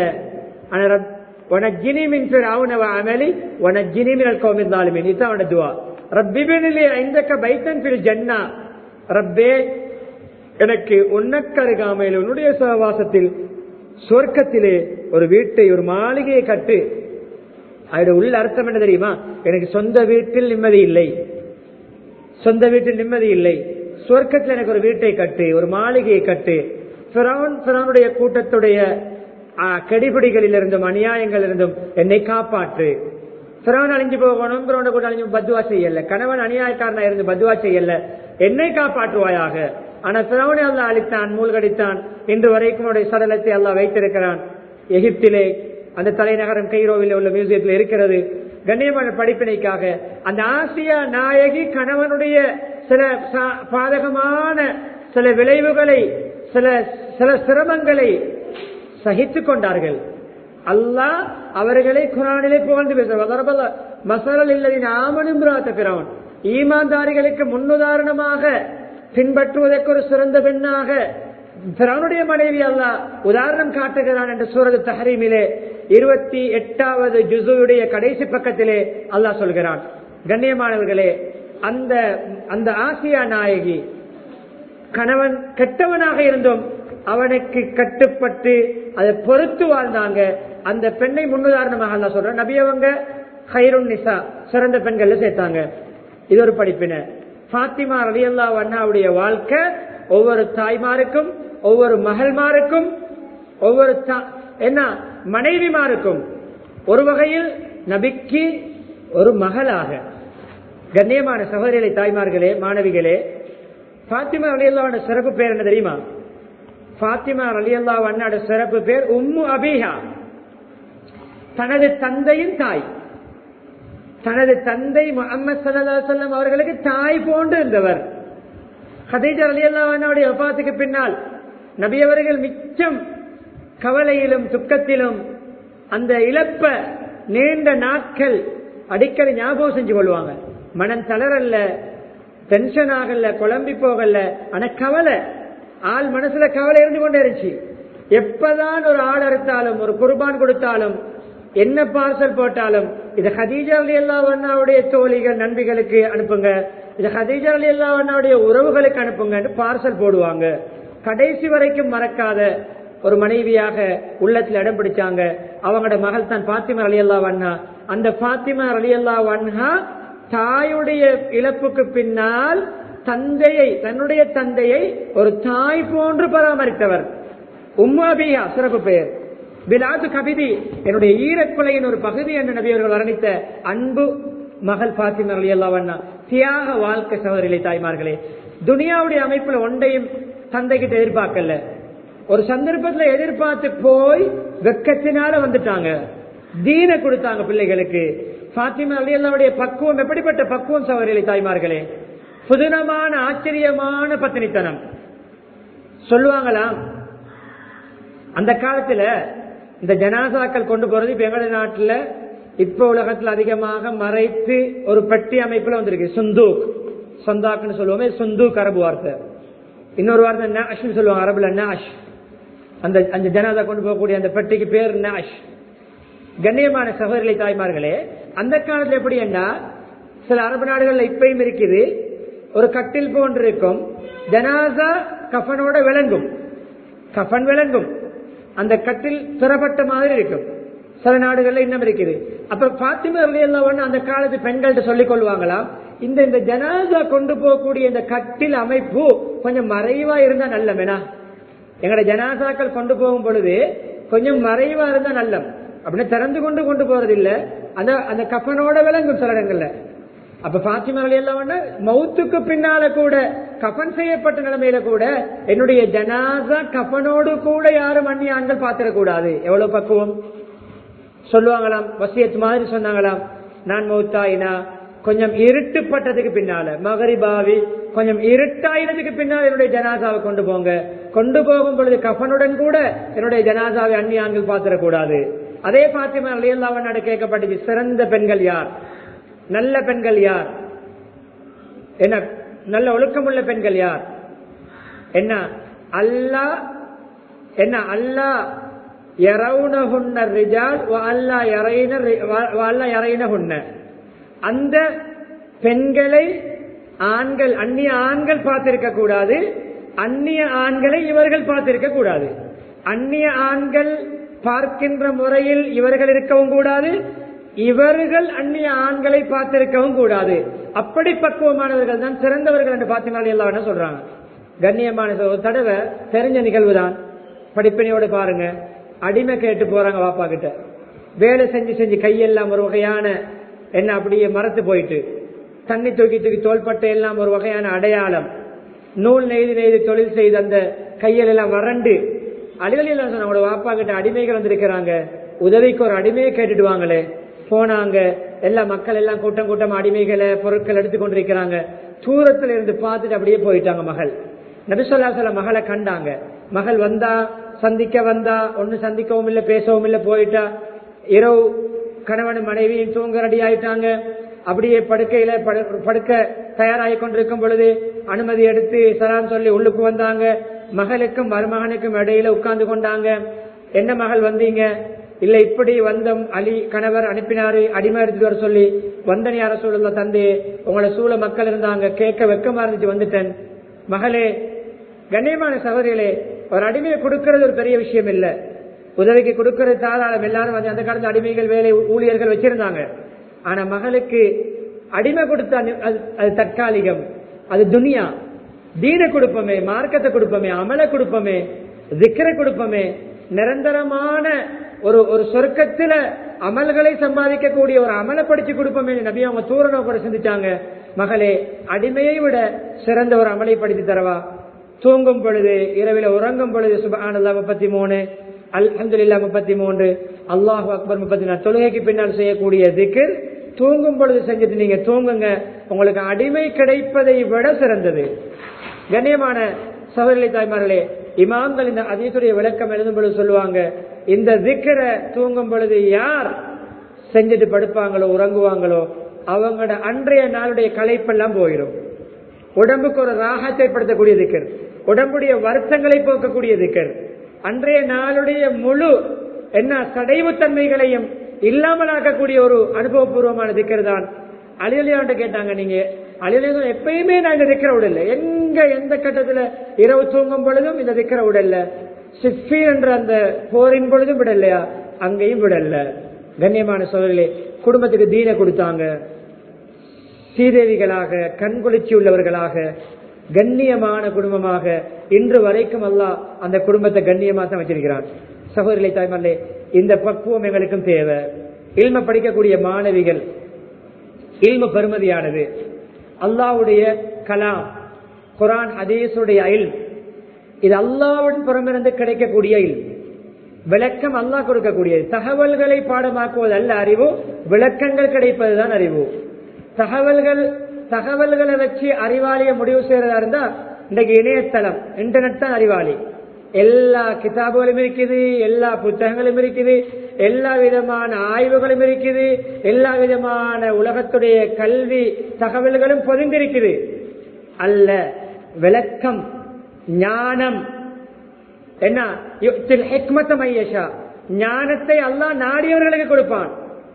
அமலி உனஜினிமின் இதுதான் துவா ரப்பிபினிலே ஐந்தக்க பைத்தன் பில் ஜன்னா ரப்பே எனக்கு உன்னக்கருகாமையில் உன்னுடைய சகவாசத்தில் சொர்க்கத்திலே ஒரு வீட்டை ஒரு மாளிகையை கட்டு அதோட உள்ள அர்த்தம் என்ன தெரியுமா எனக்கு சொந்த வீட்டில் நிம்மதி இல்லை சொந்த வீட்டில் நிம்மதி இல்லை சொர்க்கத்தில் எனக்கு ஒரு வீட்டை கட்டு ஒரு மாளிகையை கட்டு பிறனுடைய கூட்டத்துடைய கெடிபிடிகளில் இருந்தும் அநியாயங்கள் இருந்தும் என்னை காப்பாற்று பிறவன் அழிஞ்சு போகணும் பிறவனை கூட அழிஞ்சு பத்வா செய்யல கணவன் அநியாயக்காரனா இருந்து பத்வா செய்யல என்னை காப்பாற்றுவாயாக ஆனா பிறவனை அல்ல அழித்தான் மூழ்கடித்தான் இன்று வரைக்கும் அவருடைய சடலத்தை அல்ல வைத்திருக்கிறான் எகிப்திலே அந்த தலைநகரம் கைரோவில் உள்ள மியூசியத்தில் இருக்கிறது கண்ணியமான படிப்பினைக்காக அந்த ஆசியா நாயகி கணவனுடைய சில பாதகமான சில விளைவுகளை சில சில சிரமங்களை சகித்துக் கொண்டார்கள் அல்லாஹ் அவர்களை குரானிலே புகழ்ந்து பேசுவார் மசரல் இல்லதின் ஆமனும் பிறவன் ஈமான்தாரிகளுக்கு முன்னுதாரணமாக பின்பற்றுவதற்கு ஒரு சிறந்த பெண்ணாக பிறனுடைய மனைவி அல்லா உதாரணம் காட்டுகிறான் என்று சூரது தஹரீமிலே இருபத்தி எட்டாவது ஜுசுடைய கடைசி பக்கத்திலே அல்லாஹ் சொல்கிறான் கண்ணியமானவர்களே அந்த அந்த ஆசியா நாயகி கணவன் கெட்டவனாக இருந்தும் அவனுக்கு கட்டுப்பட்டு அதை பொறுத்து வாழ்ந்தாங்க அந்த பெண்ணை முன்னுதாரணமாக அல்லா சொல்ற நபியவங்க ஹைருன் நிசா சிறந்த பெண்கள்ல சேர்த்தாங்க இது ஒரு படிப்பின பாத்திமா ரலியல்லா அண்ணாவுடைய வாழ்க்கை ஒவ்வொரு தாய்மாருக்கும் ஒவ்வொரு மகள்மாருக்கும் ஒவ்வொரு என்ன மனைவிமாருக்கும் ஒரு வகையில் நபிக்கு ஒரு மகளாக கண்ணியமான சகோதரிகளை தாய்மார்களே மாணவிகளே பாத்திமா அலியல்லாவோட சிறப்பு பேர் என்ன தெரியுமா பாத்திமா அலியல்லா அண்ணாட சிறப்பு பேர் உம்மு அபிஹா தனது தந்தையின் தாய் தனது தந்தை முகமது சல்லா சொல்லம் அவர்களுக்கு தாய் போன்று இருந்தவர் ஹதீஜா அலி அல்லாவுடைய ஒப்பாத்துக்கு பின்னால் நபியவர்கள் மிச்சம் கவலையிலும் துக்கத்திலும் அந்த இழப்ப நீண்ட நாட்கள் அடிக்கடி ஞாபகம் செஞ்சு கொள்வாங்க மனம் தளரல்ல டென்ஷன் ஆகல குழம்பி போகல ஆனா கவலை ஆள் மனசுல கவலை இருந்து கொண்டே இருந்துச்சு எப்பதான் ஒரு ஆள் அறுத்தாலும் ஒரு குர்பான் கொடுத்தாலும் என்ன பார்சல் போட்டாலும் இது ஹதீஜா அலி அல்லாவுடைய தோழிகள் நண்பிகளுக்கு அனுப்புங்க இது ஹதீஜா அலி அல்லாவுடைய உறவுகளுக்கு அனுப்புங்க பார்சல் போடுவாங்க கடைசி வரைக்கும் மறக்காத ஒரு மனைவியாக உள்ளத்தில் இடம் பிடிச்சாங்க அவங்களோட மகள் தான் பாத்திமா அலி அல்லா வண்ணா அந்த பாத்திமா அலி அல்லா வண்ணா தாயுடைய இழப்புக்கு பின்னால் தந்தையை தன்னுடைய தந்தையை ஒரு தாய் போன்று பராமரித்தவர் உம்மாபியா சிறப்பு பெயர் விலாது கவிதி என்னுடைய ஈரக்குலையின் ஒரு பகுதி என்று நபியவர்கள் வர்ணித்த அன்பு மகள் பாத்திமா அலி அல்லா தியாக வாழ்க்கை சகோதரிகளை தாய்மார்களே துனியாவுடைய அமைப்புல ஒன்றையும் தந்தைகிட்ட எதிர்பார்க்கல ஒரு சந்தர்ப்பத்துல எதிர்பார்த்து போய் வெக்கத்தினால வந்துட்டாங்க தீன கொடுத்தாங்க பிள்ளைகளுக்கு பாத்திமா அலி அல்லாவுடைய பக்குவம் எப்படிப்பட்ட பக்குவம் சகோதரிகளை தாய்மார்களே புதினமான ஆச்சரியமான பத்தினித்தனம் சொல்லுவாங்களாம் அந்த காலத்துல இந்த ஜனாசாக்கள் கொண்டு போறது இப்ப எங்களுடைய நாட்டுல இப்ப உலகத்துல அதிகமாக மறைத்து ஒரு பெட்டி அமைப்புல வந்திருக்கு சுந்தூக் சொந்தாக்குன்னு சொல்லுவோமே சுந்தூக் அரபு வார்த்தை இன்னொரு வார்த்தை நாஷ் சொல்லுவாங்க அரபுல நாஷ் அந்த அந்த ஜனாதா கொண்டு போகக்கூடிய அந்த பெட்டிக்கு பேர் நாஷ் கண்ணியமான சகோதரிகளை தாய்மார்களே அந்த காலத்துல எப்படி என்ன சில அரபு நாடுகள்ல இப்பயும் இருக்குது ஒரு கட்டில் போன்று இருக்கும் ஜனாசா கஃபனோட விளங்கும் கஃபன் விளங்கும் அந்த கட்டில் திறப்பட்ட மாதிரி இருக்கும் சில நாடுகள்ல இன்னும் இருக்குது அப்ப பாத்திமா எல்லாம் அந்த காலத்து பெண்கள்ட்ட சொல்லிக் கொள்வாங்களா இந்த இந்த ஜனாதா கொண்டு போகக்கூடிய இந்த கட்டில் அமைப்பு கொஞ்சம் மறைவா இருந்தா நல்லமேனா எங்கட ஜனாசாக்கள் கொண்டு போகும் பொழுது கொஞ்சம் மறைவா இருந்தா நல்லம் அப்படின்னு திறந்து கொண்டு கொண்டு போறது இல்ல அந்த அந்த கஃபனோட விளங்கும் சில இடங்கள்ல அப்ப பாத்திமா எல்லாம் மௌத்துக்கு பின்னால கூட கஃபன் செய்யப்பட்ட நிலைமையில கூட என்னுடைய ஜனாசா கஃபனோடு கூட யாரும் அந்நிய ஆண்கள் பாத்திரக்கூடாது எவ்வளவு பக்குவம் சொல்லுவாங்களாம் வசியத்து மாதிரி சொன்னாங்களாம் நான் மௌத்தாயினா கொஞ்சம் இருட்டுப்பட்டதுக்கு பின்னால மகரிபாவி கொஞ்சம் இருட்டாயினதுக்கு பின்னால் என்னுடைய ஜனாசாவை கொண்டு போங்க கொண்டு போகும் பொழுது கஃபனுடன் கூட என்னுடைய ஜனாசாவை அந்நிய ஆண்கள் பாத்திரக்கூடாது அதே பாத்திமா அலியல்லாவன் நடு கேட்கப்பட்டுச்சு சிறந்த பெண்கள் யார் நல்ல பெண்கள் யார் என்ன நல்ல ஒழுக்கமுள்ள பெண்கள் யார் என்ன அல்லா என்ன அல்லா யரவுனஹுன்ன ரிஜால் அல்லா யரைன அல்லா யரைனஹுன்ன அந்த பெண்களை ஆண்கள் அந்நிய ஆண்கள் பார்த்திருக்க கூடாது அந்நிய ஆண்களை இவர்கள் பார்த்திருக்க கூடாது அந்நிய ஆண்கள் பார்க்கின்ற முறையில் இவர்கள் இருக்கவும் கூடாது இவர்கள் அந்நிய ஆண்களை பார்த்திருக்கவும் கூடாது அப்படி பக்குவமானவர்கள் தான் சிறந்தவர்கள் என்று பார்த்தீங்கன்னா எல்லாம் என்ன சொல்றாங்க கண்ணியமான ஒரு தடவை தெரிஞ்ச நிகழ்வு தான் படிப்பினையோட பாருங்க அடிமை கேட்டு போறாங்க வாப்பா கிட்ட வேலை செஞ்சு செஞ்சு கையெல்லாம் ஒரு வகையான என்ன அப்படியே மறத்து போயிட்டு தண்ணி தூக்கி தூக்கி தோள்பட்டை எல்லாம் ஒரு வகையான அடையாளம் நூல் நெய்து நெய்து தொழில் செய்து அந்த கையில் எல்லாம் வறண்டு அலுவலி எல்லாம் சொன்னாங்க வாப்பா கிட்ட அடிமைகள் வந்திருக்கிறாங்க உதவிக்கு ஒரு அடிமையை கேட்டுட்டு வாங்களே போனாங்க எல்லா மக்கள் எல்லாம் கூட்டம் கூட்டம் அடிமைகளை பொருட்கள் எடுத்து கொண்டிருக்கிறாங்க தூரத்துல இருந்து பார்த்துட்டு அப்படியே போயிட்டாங்க மகள் நபிசல்லா சொல்ல மகளை கண்டாங்க மகள் வந்தா சந்திக்க வந்தா ஒன்னு சந்திக்கவும் இல்லை பேசவும் இல்லை போயிட்டா இரவு கணவன் மனைவியும் தூங்க ரெடி ஆயிட்டாங்க அப்படியே படுக்கையில படுக்க தயாராகி கொண்டிருக்கும் பொழுது அனுமதி எடுத்து சலாம் சொல்லி உள்ளுக்கு வந்தாங்க மகளுக்கும் மருமகனுக்கும் இடையில உட்கார்ந்து கொண்டாங்க என்ன மகள் வந்தீங்க இல்ல இப்படி வந்தம் அலி கணவர் அனுப்பினாரு அடிமை எடுத்துட்டு வர சொல்லி வந்தனி அரசூழல்ல தந்து உங்களோட சூழ மக்கள் இருந்தாங்க கேட்க வெக்கமா இருந்துச்சு வந்துட்டேன் மகளே கண்ணியமான சகோதரிகளே ஒரு அடிமையை கொடுக்கறது ஒரு பெரிய விஷயம் இல்ல உதவிக்கு கொடுக்கறது தாராளம் எல்லாரும் வந்து அந்த காலத்து அடிமைகள் வேலை ஊழியர்கள் வச்சிருந்தாங்க ஆனா மகளுக்கு அடிமை கொடுத்த அது தற்காலிகம் அது துனியா தீன கொடுப்போமே மார்க்கத்தை கொடுப்போமே அமல கொடுப்போமே திக்கரை கொடுப்போமே நிரந்தரமான ஒரு ஒரு சொர்க்கத்துல அமல்களை சம்பாதிக்கக்கூடிய ஒரு அமலை படிச்சு கொடுப்போமே நபி அவங்க தூர நோக்கோட சிந்திச்சாங்க மகளே அடிமையை விட சிறந்த ஒரு அமலை படித்து தரவா தூங்கும் பொழுது இரவில உறங்கும் பொழுது சுபானல்லா முப்பத்தி மூணு அல்ஹம்துல்லா முப்பத்தி மூன்று அல்லாஹு அக்பர் முப்பத்தி நாலு தொழுகைக்கு பின்னால் செய்யக்கூடிய திக்கு தூங்கும் பொழுது செஞ்சுட்டு நீங்க தூங்குங்க உங்களுக்கு அடிமை கிடைப்பதை விட சிறந்தது கண்ணியமான சகோதரி தாய்மார்களே இமாம்கள் இந்த அதீசுடைய விளக்கம் எழுதும் பொழுது சொல்லுவாங்க இந்த திக்கரை தூங்கும் பொழுது யார் செஞ்சுட்டு படுப்பாங்களோ உறங்குவாங்களோ அவங்களோட அன்றைய நாளுடைய களைப்பெல்லாம் போயிடும் உடம்புக்கு ஒரு ராகத்தை படுத்தக்கூடிய திக்கர் உடம்புடைய வருத்தங்களை போக்கக்கூடிய திக்கர் அன்றைய நாளுடைய முழு என்ன சடைவு தன்மைகளையும் இல்லாமலாக்கக்கூடிய ஒரு அனுபவபூர்வமான திக்கர் தான் அலியலியாண்ட கேட்டாங்க நீங்க அலியலியா எப்பயுமே நாங்க திக்கிற விடல எங்க எந்த கட்டத்துல இரவு தூங்கும் பொழுதும் இந்த திக்கிற விடல சிஃபி என்ற அந்த போரின் பொழுதும் விடலையா அங்கேயும் விடல கண்ணியமான சோதரிலே குடும்பத்துக்கு தீன கொடுத்தாங்க சீதேவிகளாக கண்குளிர்ச்சி உள்ளவர்களாக கண்ணியமான குடும்பமாக இன்று வரைக்கும் அல்லாஹ் அந்த குடும்பத்தை கண்ணியமா தான் வச்சிருக்கிறான் சகோதரி தாய்மல்லே இந்த பக்குவம் எங்களுக்கும் தேவை இல்ம படிக்கக்கூடிய மாணவிகள் இல்ம பெருமதியானது அல்லாவுடைய கலாம் குரான் ஹதீஸுடைய இல் இது அல்லாவின் புறமிருந்து கிடைக்கக்கூடிய இல் விளக்கம் அல்லாஹ் கொடுக்கக்கூடியது தகவல்களை பாடமாக்குவது அல்ல அறிவு விளக்கங்கள் கிடைப்பதுதான் அறிவு தகவல்கள் தகவல்களை வச்சு அறிவாளிய முடிவு செய்யறதா இருந்தா இன்றைக்கு இணையதளம் இன்டர்நெட் தான் அறிவாளி எல்லா கிதாபுகளும் இருக்குது எல்லா புத்தகங்களும் இருக்குது எல்லா விதமான ஆய்வுகளும் இருக்குது எல்லா விதமான உலகத்துடைய கல்வி தகவல்களும் பொதிந்திருக்குது அல்ல விளக்கம் ஞானம் என்ன ஹெக்மத்த மையஷா ஞானத்தை அல்லாஹ் நாடியவர்களுக்கு கொடுப்பான்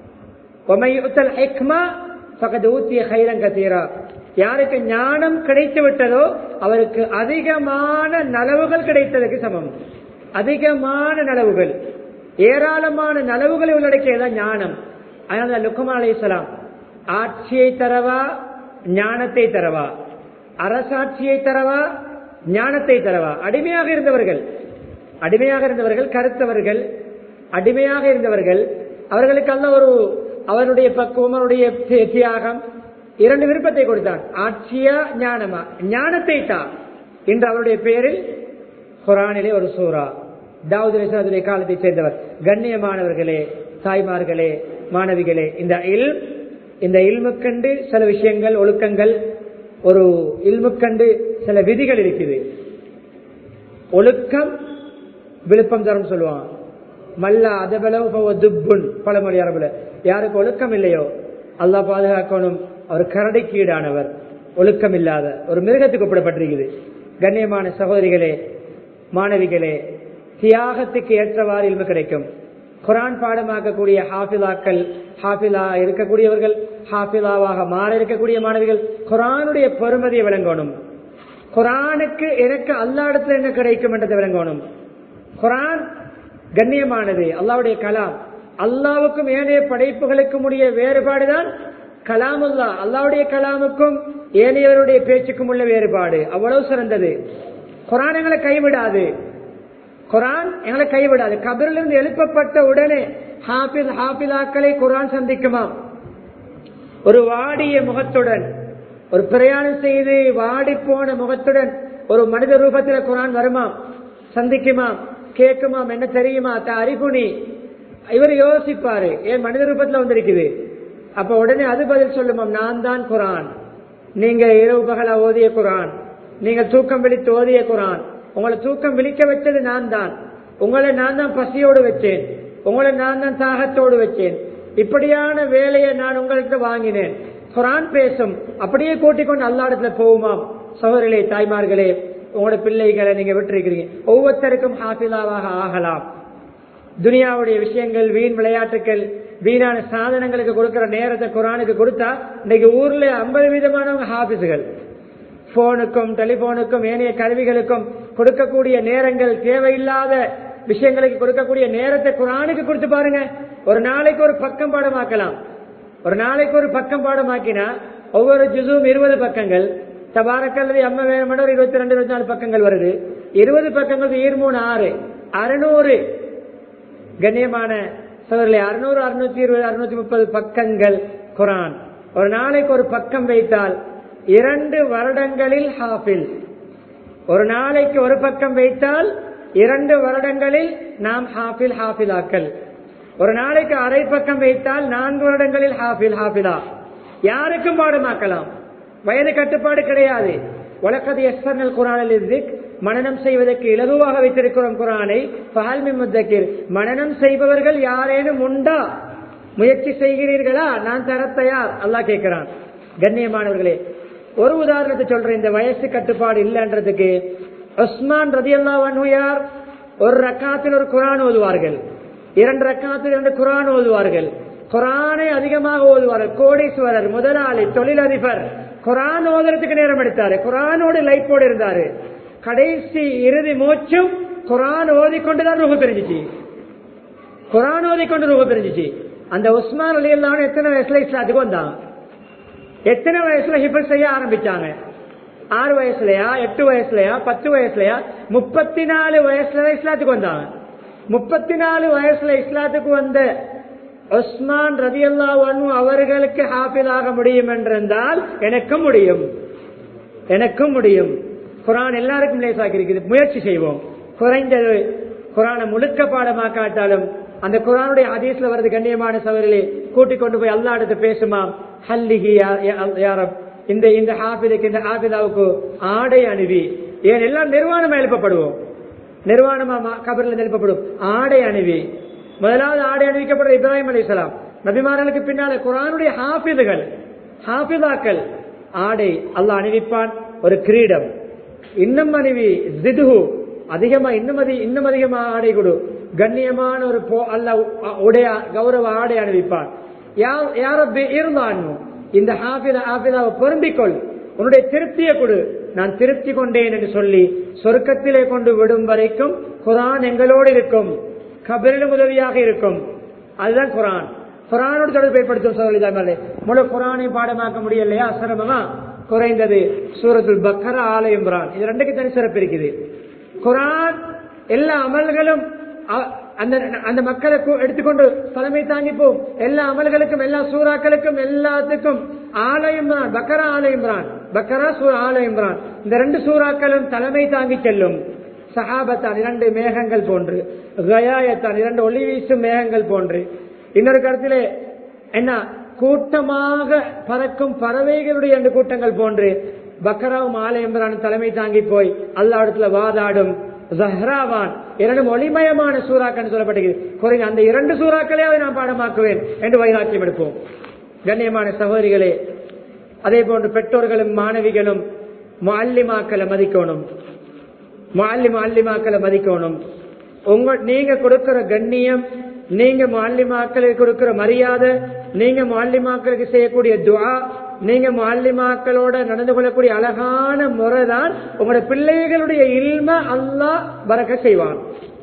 யாருக்கு ஞானம் கிடைத்து விட்டதோ அவருக்கு அதிகமான நலவுகள் கிடைத்ததுக்கு சமம் அதிகமான நலவுகள் ஏராளமான நலவுகளை உள்ளடக்கியதான் ஞானம் அதனால லுக்குமான் அலைஹிஸ்ஸலாம் ஆட்சியை தரவா ஞானத்தை தரவா அரசாட்சியை தரவா ஞானத்தை தரவா அடிமையாக இருந்தவர்கள் அடிமையாக இருந்தவர்கள் கருத்தவர்கள் அடிமையாக இருந்தவர்கள் அவர்களுக்கு அல்ல ஒரு அவருடைய பக்குவம் அவருடைய தி- தியாகம் இரண்டு விருப்பத்தை கொடுத்தான் ஆட்சியா ஞானமா ஞானத்தை தான் இன்று அவருடைய பெயரில் குரானிலே ஒரு சூரா தாவூத் அலிஸ்லாத்துடைய காலத்தைச் சேர்ந்தவர் கண்ணியமானவர்களே தாய்மார்களே மாணவிகளே இந்த இல் இந்த இல்முக்கண்டு சில விஷயங்கள் ஒழுக்கங்கள் ஒரு இல்முக்கண்டு சில விதிகள் இருக்குது ஒழுக்கம் விழுப்பம் தரும் சொல்லுவான் மல்லா அதபலவு துப்புன் பழமொழி அரபுல யாருக்கு ஒழுக்கம் இல்லையோ அல்லாஹ் பாதுகாக்கணும் அவர் கரடைக்கு ஈடானவர் ஒழுக்கம் இல்லாத ஒரு மிருகத்துக்கு ஒப்பிடப்பட்டிருக்குது கண்ணியமான சகோதரிகளே மாணவிகளே தியாகத்துக்கு ஏற்றவாறு இல்மு கிடைக்கும் குரான் பாடமாக்கக்கூடிய ஹாஃபிலாக்கள் ஹாஃபிலா இருக்கக்கூடியவர்கள் ஹாஃபிலாவாக மாற இருக்கக்கூடிய மாணவிகள் குரானுடைய பெருமதியை விளங்கணும் குரானுக்கு எனக்கு அல்லா இடத்துல என்ன கிடைக்கும் என்றதை விளங்கணும் குரான் கண்ணியமானது அல்லாவுடைய கலாம் அல்லாவுக்கும் ஏனைய படைப்புகளுக்கும் உடைய வேறுபாடுதான் கலாமுல்லா அல்லாவுடைய கலாமுக்கும் ஏனையவருடைய பேச்சுக்கும் உள்ள வேறுபாடு அவ்வளவு சிறந்தது குரான் எங்களை கைவிடாது குரான் எங்களை கைவிடாது கபரிலிருந்து எழுப்பப்பட்ட உடனே ஹாஃபில் ஹாஃபிலாக்களை குரான் சந்திக்குமாம் ஒரு வாடிய முகத்துடன் ஒரு பிரயாணம் செய்து வாடி போன முகத்துடன் ஒரு மனித ரூபத்தில் குரான் வருமாம் சந்திக்குமாம் கேட்குமாம் என்ன தெரியுமா த அறிகுணி இவர் யோசிப்பாரு ஏன் மனித ரூபத்துல வந்திருக்குது அப்ப உடனே அது பதில் சொல்லுமாம் நான் தான் குரான் நீங்க இரவு பகலா ஓதிய குரான் நீங்க தூக்கம் விழித்து ஓதிய குரான் உங்களை தூக்கம் விழிக்க வச்சது நான் தான் உங்களை நான் தான் பசியோடு வச்சேன் உங்களை நான் தான் தாகத்தோடு வச்சேன் இப்படியான வேலையை நான் உங்கள்கிட்ட வாங்கினேன் குரான் பேசும் அப்படியே கூட்டிக் கொண்டு அல்லா இடத்துல போகுமாம் சகோதரிகளே தாய்மார்களே உங்களோட பிள்ளைகளை நீங்க விட்டுருக்கிறீங்க ஒவ்வொருத்தருக்கும் ஹாஃபிலாவாக ஆகலாம் துனியாவுடைய விஷயங்கள் வீண் விளையாட்டுகள் வீணான சாதனங்களுக்கு கொடுக்கிற நேரத்தை குரானுக்கு கொடுத்தா இன்னைக்கு ஊர்ல ஐம்பது விதமானவங்க ஹாபிஸுகள் போனுக்கும் டெலிபோனுக்கும் ஏனைய கருவிகளுக்கும் கொடுக்கக்கூடிய நேரங்கள் தேவையில்லாத விஷயங்களுக்கு கொடுக்கக்கூடிய நேரத்தை குரானுக்கு கொடுத்து பாருங்க ஒரு நாளைக்கு ஒரு பக்கம் பாடமாக்கலாம் ஒரு நாளைக்கு ஒரு பக்கம் பாடமாக்கினா ஒவ்வொரு ஜுசும் இருபது பக்கங்கள் தபாரக்கல்லது அம்ம வேணுமென ஒரு இருபத்தி ரெண்டு இருபத்தி நாலு பக்கங்கள் வருது இருபது பக்கங்கள் ஈர்மூணு ஆறு அறுநூறு கண்ணியமான சோதரில் அறுநூறு அறுநூத்தி இருபது அறுநூத்தி முப்பது பக்கங்கள் குரான் ஒரு நாளைக்கு ஒரு பக்கம் வைத்தால் இரண்டு வருடங்களில் ஹாஃபில் ஒரு நாளைக்கு ஒரு பக்கம் வைத்தால் இரண்டு வருடங்களில் நாம் ஹாஃபில் ஹாஃபிலாக்கள் ஒரு நாளைக்கு அரை பக்கம் வைத்தால் நான்கு வருடங்களில் ஹாஃபில் ஹாஃபிலா யாருக்கும் பாடமாக்கலாம் வயது கட்டுப்பாடு கிடையாது உலகது எஸ்தர்னல் குரானில் மனனம் செய்வதற்கு இலகுவாக வைத்திருக்கிறோம் குரானை பஹல்மி முத்தக்கிர் மனனம் செய்பவர்கள் யாரேனும் உண்டா முயற்சி செய்கிறீர்களா நான் தர தயார் அல்லாஹ் கேட்கிறான் கண்ணியமானவர்களே ஒரு உதாரணத்தை சொல்றேன் இந்த வயசு கட்டுப்பாடு இல்லைன்றதுக்கு உஸ்மான் ரதி அல்லா யார் ஒரு ரக்காத்தில் ஒரு குரான் ஓதுவார்கள் இரண்டு ரக்காத்தில் இரண்டு குரான் ஓதுவார்கள் குரானை அதிகமாக ஓதுவார்கள் கோடீஸ்வரர் முதலாளி தொழிலதிபர் குரான் ஓதுறதுக்கு நேரம் எடுத்தாரு குரானோடு லைஃபோடு இருந்தாரு கடைசி இறுதி மூச்சும் குரான் ஓதிக்கொண்டுதான் ரூப பிரிஞ்சிச்சு குரான் ஓதிக்கொண்டு ரூப பிரிஞ்சிச்சு அந்த உஸ்மான் அலி அல்லான்னு எத்தனை வயசுல இஸ்லாத்துக்கு வந்தாங்க எத்தனை வயசுல ஹிபர் செய்ய ஆரம்பிச்சாங்க ஆறு வயசுலயா எட்டு வயசுலயா பத்து வயசுலயா முப்பத்தி நாலு வயசுல இஸ்லாத்துக்கு வந்தாங்க முப்பத்தி நாலு வயசுல இஸ்லாத்துக்கு வந்த உஸ்மான் ரதி அல்லா அவர்களுக்கு ஹாஃபிலாக முடியும் என்றிருந்தால் எனக்கும் முடியும் எனக்கும் முடியும் குரான் எல்லாருக்கும் லேசாக்கி இருக்குது முயற்சி செய்வோம் குறைந்தது குரானை முழுக்க பாடமாக்காட்டாலும் அந்த குரானுடைய ஹதீஸ்ல வருது கண்ணியமான சவரிலே கூட்டிக் கொண்டு போய் அல்லா எடுத்து பேசுமா ஹல்லிஹி யாரம் இந்த இந்த ஹாஃபிதுக்கு இந்த ஹாஃபிதாவுக்கு ஆடை அணுவி ஏன் எல்லாம் நிர்வாணமா எழுப்பப்படுவோம் நிர்வாணமா கபரில் எழுப்பப்படும் ஆடை அணுவி முதலாவது ஆடை அணிவிக்கப்படுற இப்ராஹிம் அலிசலாம் நபிமார்களுக்கு பின்னால குரானுடைய ஹாஃபிதுகள் ஹாஃபிதாக்கள் ஆடை அல்லாஹ் அணிவிப்பான் ஒரு கிரீடம் இன்னும் அணிவி ஜிதுஹு அதிகமா இன்னும் அதி இன்னும் அதிகமா ஆடை கொடு கண்ணியமான ஒரு போ அல்ல உடைய கௌரவ ஆடை அணிவிப்பான் யார இருந்தான் இந்த ஹாஃபிதா ஹாஃபிதாவை பொருந்திக்கொள் உன்னுடைய திருப்தியை கொடு நான் திருப்தி கொண்டேன் என்று சொல்லி சொர்க்கத்திலே கொண்டு விடும் வரைக்கும் குரான் எங்களோடு இருக்கும் கபரிலும் உதவியாக இருக்கும் அதுதான் குரான் குரானோடு தொடர்பு ஏற்படுத்தும் சோழி முழு குரானை பாடமாக்க முடியலையா சிரமமா குறைந்தது சூரத்துல் பக்கரா ஆல இம்ரான் இது ரெண்டுக்கு தனி சிறப்பு இருக்குது குரான் எல்லா அமல்களும் அ- அந்த அந்த மக்களை கு- எடுத்துக்கொண்டு தலைமை தாங்கி போகும் எல்லா அமல்களுக்கும் எல்லா சூறாக்களுக்கும் எல்லாத்துக்கும் ஆல இம்ரான் பக்கரா ஆல இம்ரான் பக்கரா சூரா ஆல இம்ரான் இந்த ரெண்டு சூறாக்களும் தலைமை தாங்கி செல்லும் சஹாபத்தான் இரண்டு மேகங்கள் போன்று கயாயத்தான் இரண்டு ஒளி வீசும் மேகங்கள் போன்று இன்னொரு கருத்திலே என்ன கூட்டமாக பறக்கும் பறவைகளுடைய இரண்டு கூட்டங்கள் போன்று பக்கராவும் ஆலை எம்பிரான் தலைமை தாங்கி போய் அல்லாவிடத்துல வாதாடும் ஜஹ்ராவான் இரண்டும் ஒளிமயமான சூறாக்கள் சொல்லப்பட்டிருக்கிறது குறைந்த அந்த இரண்டு சூறாக்களையாவது நான் பாடமாக்குவேன் என்று வைராக்கியம் எடுப்போம் கண்ணியமான சகோதரிகளே அதே போன்று பெற்றோர்களும் மாணவிகளும் மால்லிமாக்களை மதிக்கணும் மாலி மால்லிமாக்களை மதிக்கணும் உங்க நீங்க கொடுக்கிற கண்ணியம் நீங்க மால்லிமாக்களுக்கு கொடுக்கிற மரியாதை நீங்க மால்லிமாக்களுக்கு செய்யக்கூடிய துவா நீங்க மால்லிமாக்களோட நடந்து கொள்ளக்கூடிய அழகான முறை தான் உங்களோட பிள்ளைகளுடைய இல்ம அல்லாஹ் பறக்க செய்வான்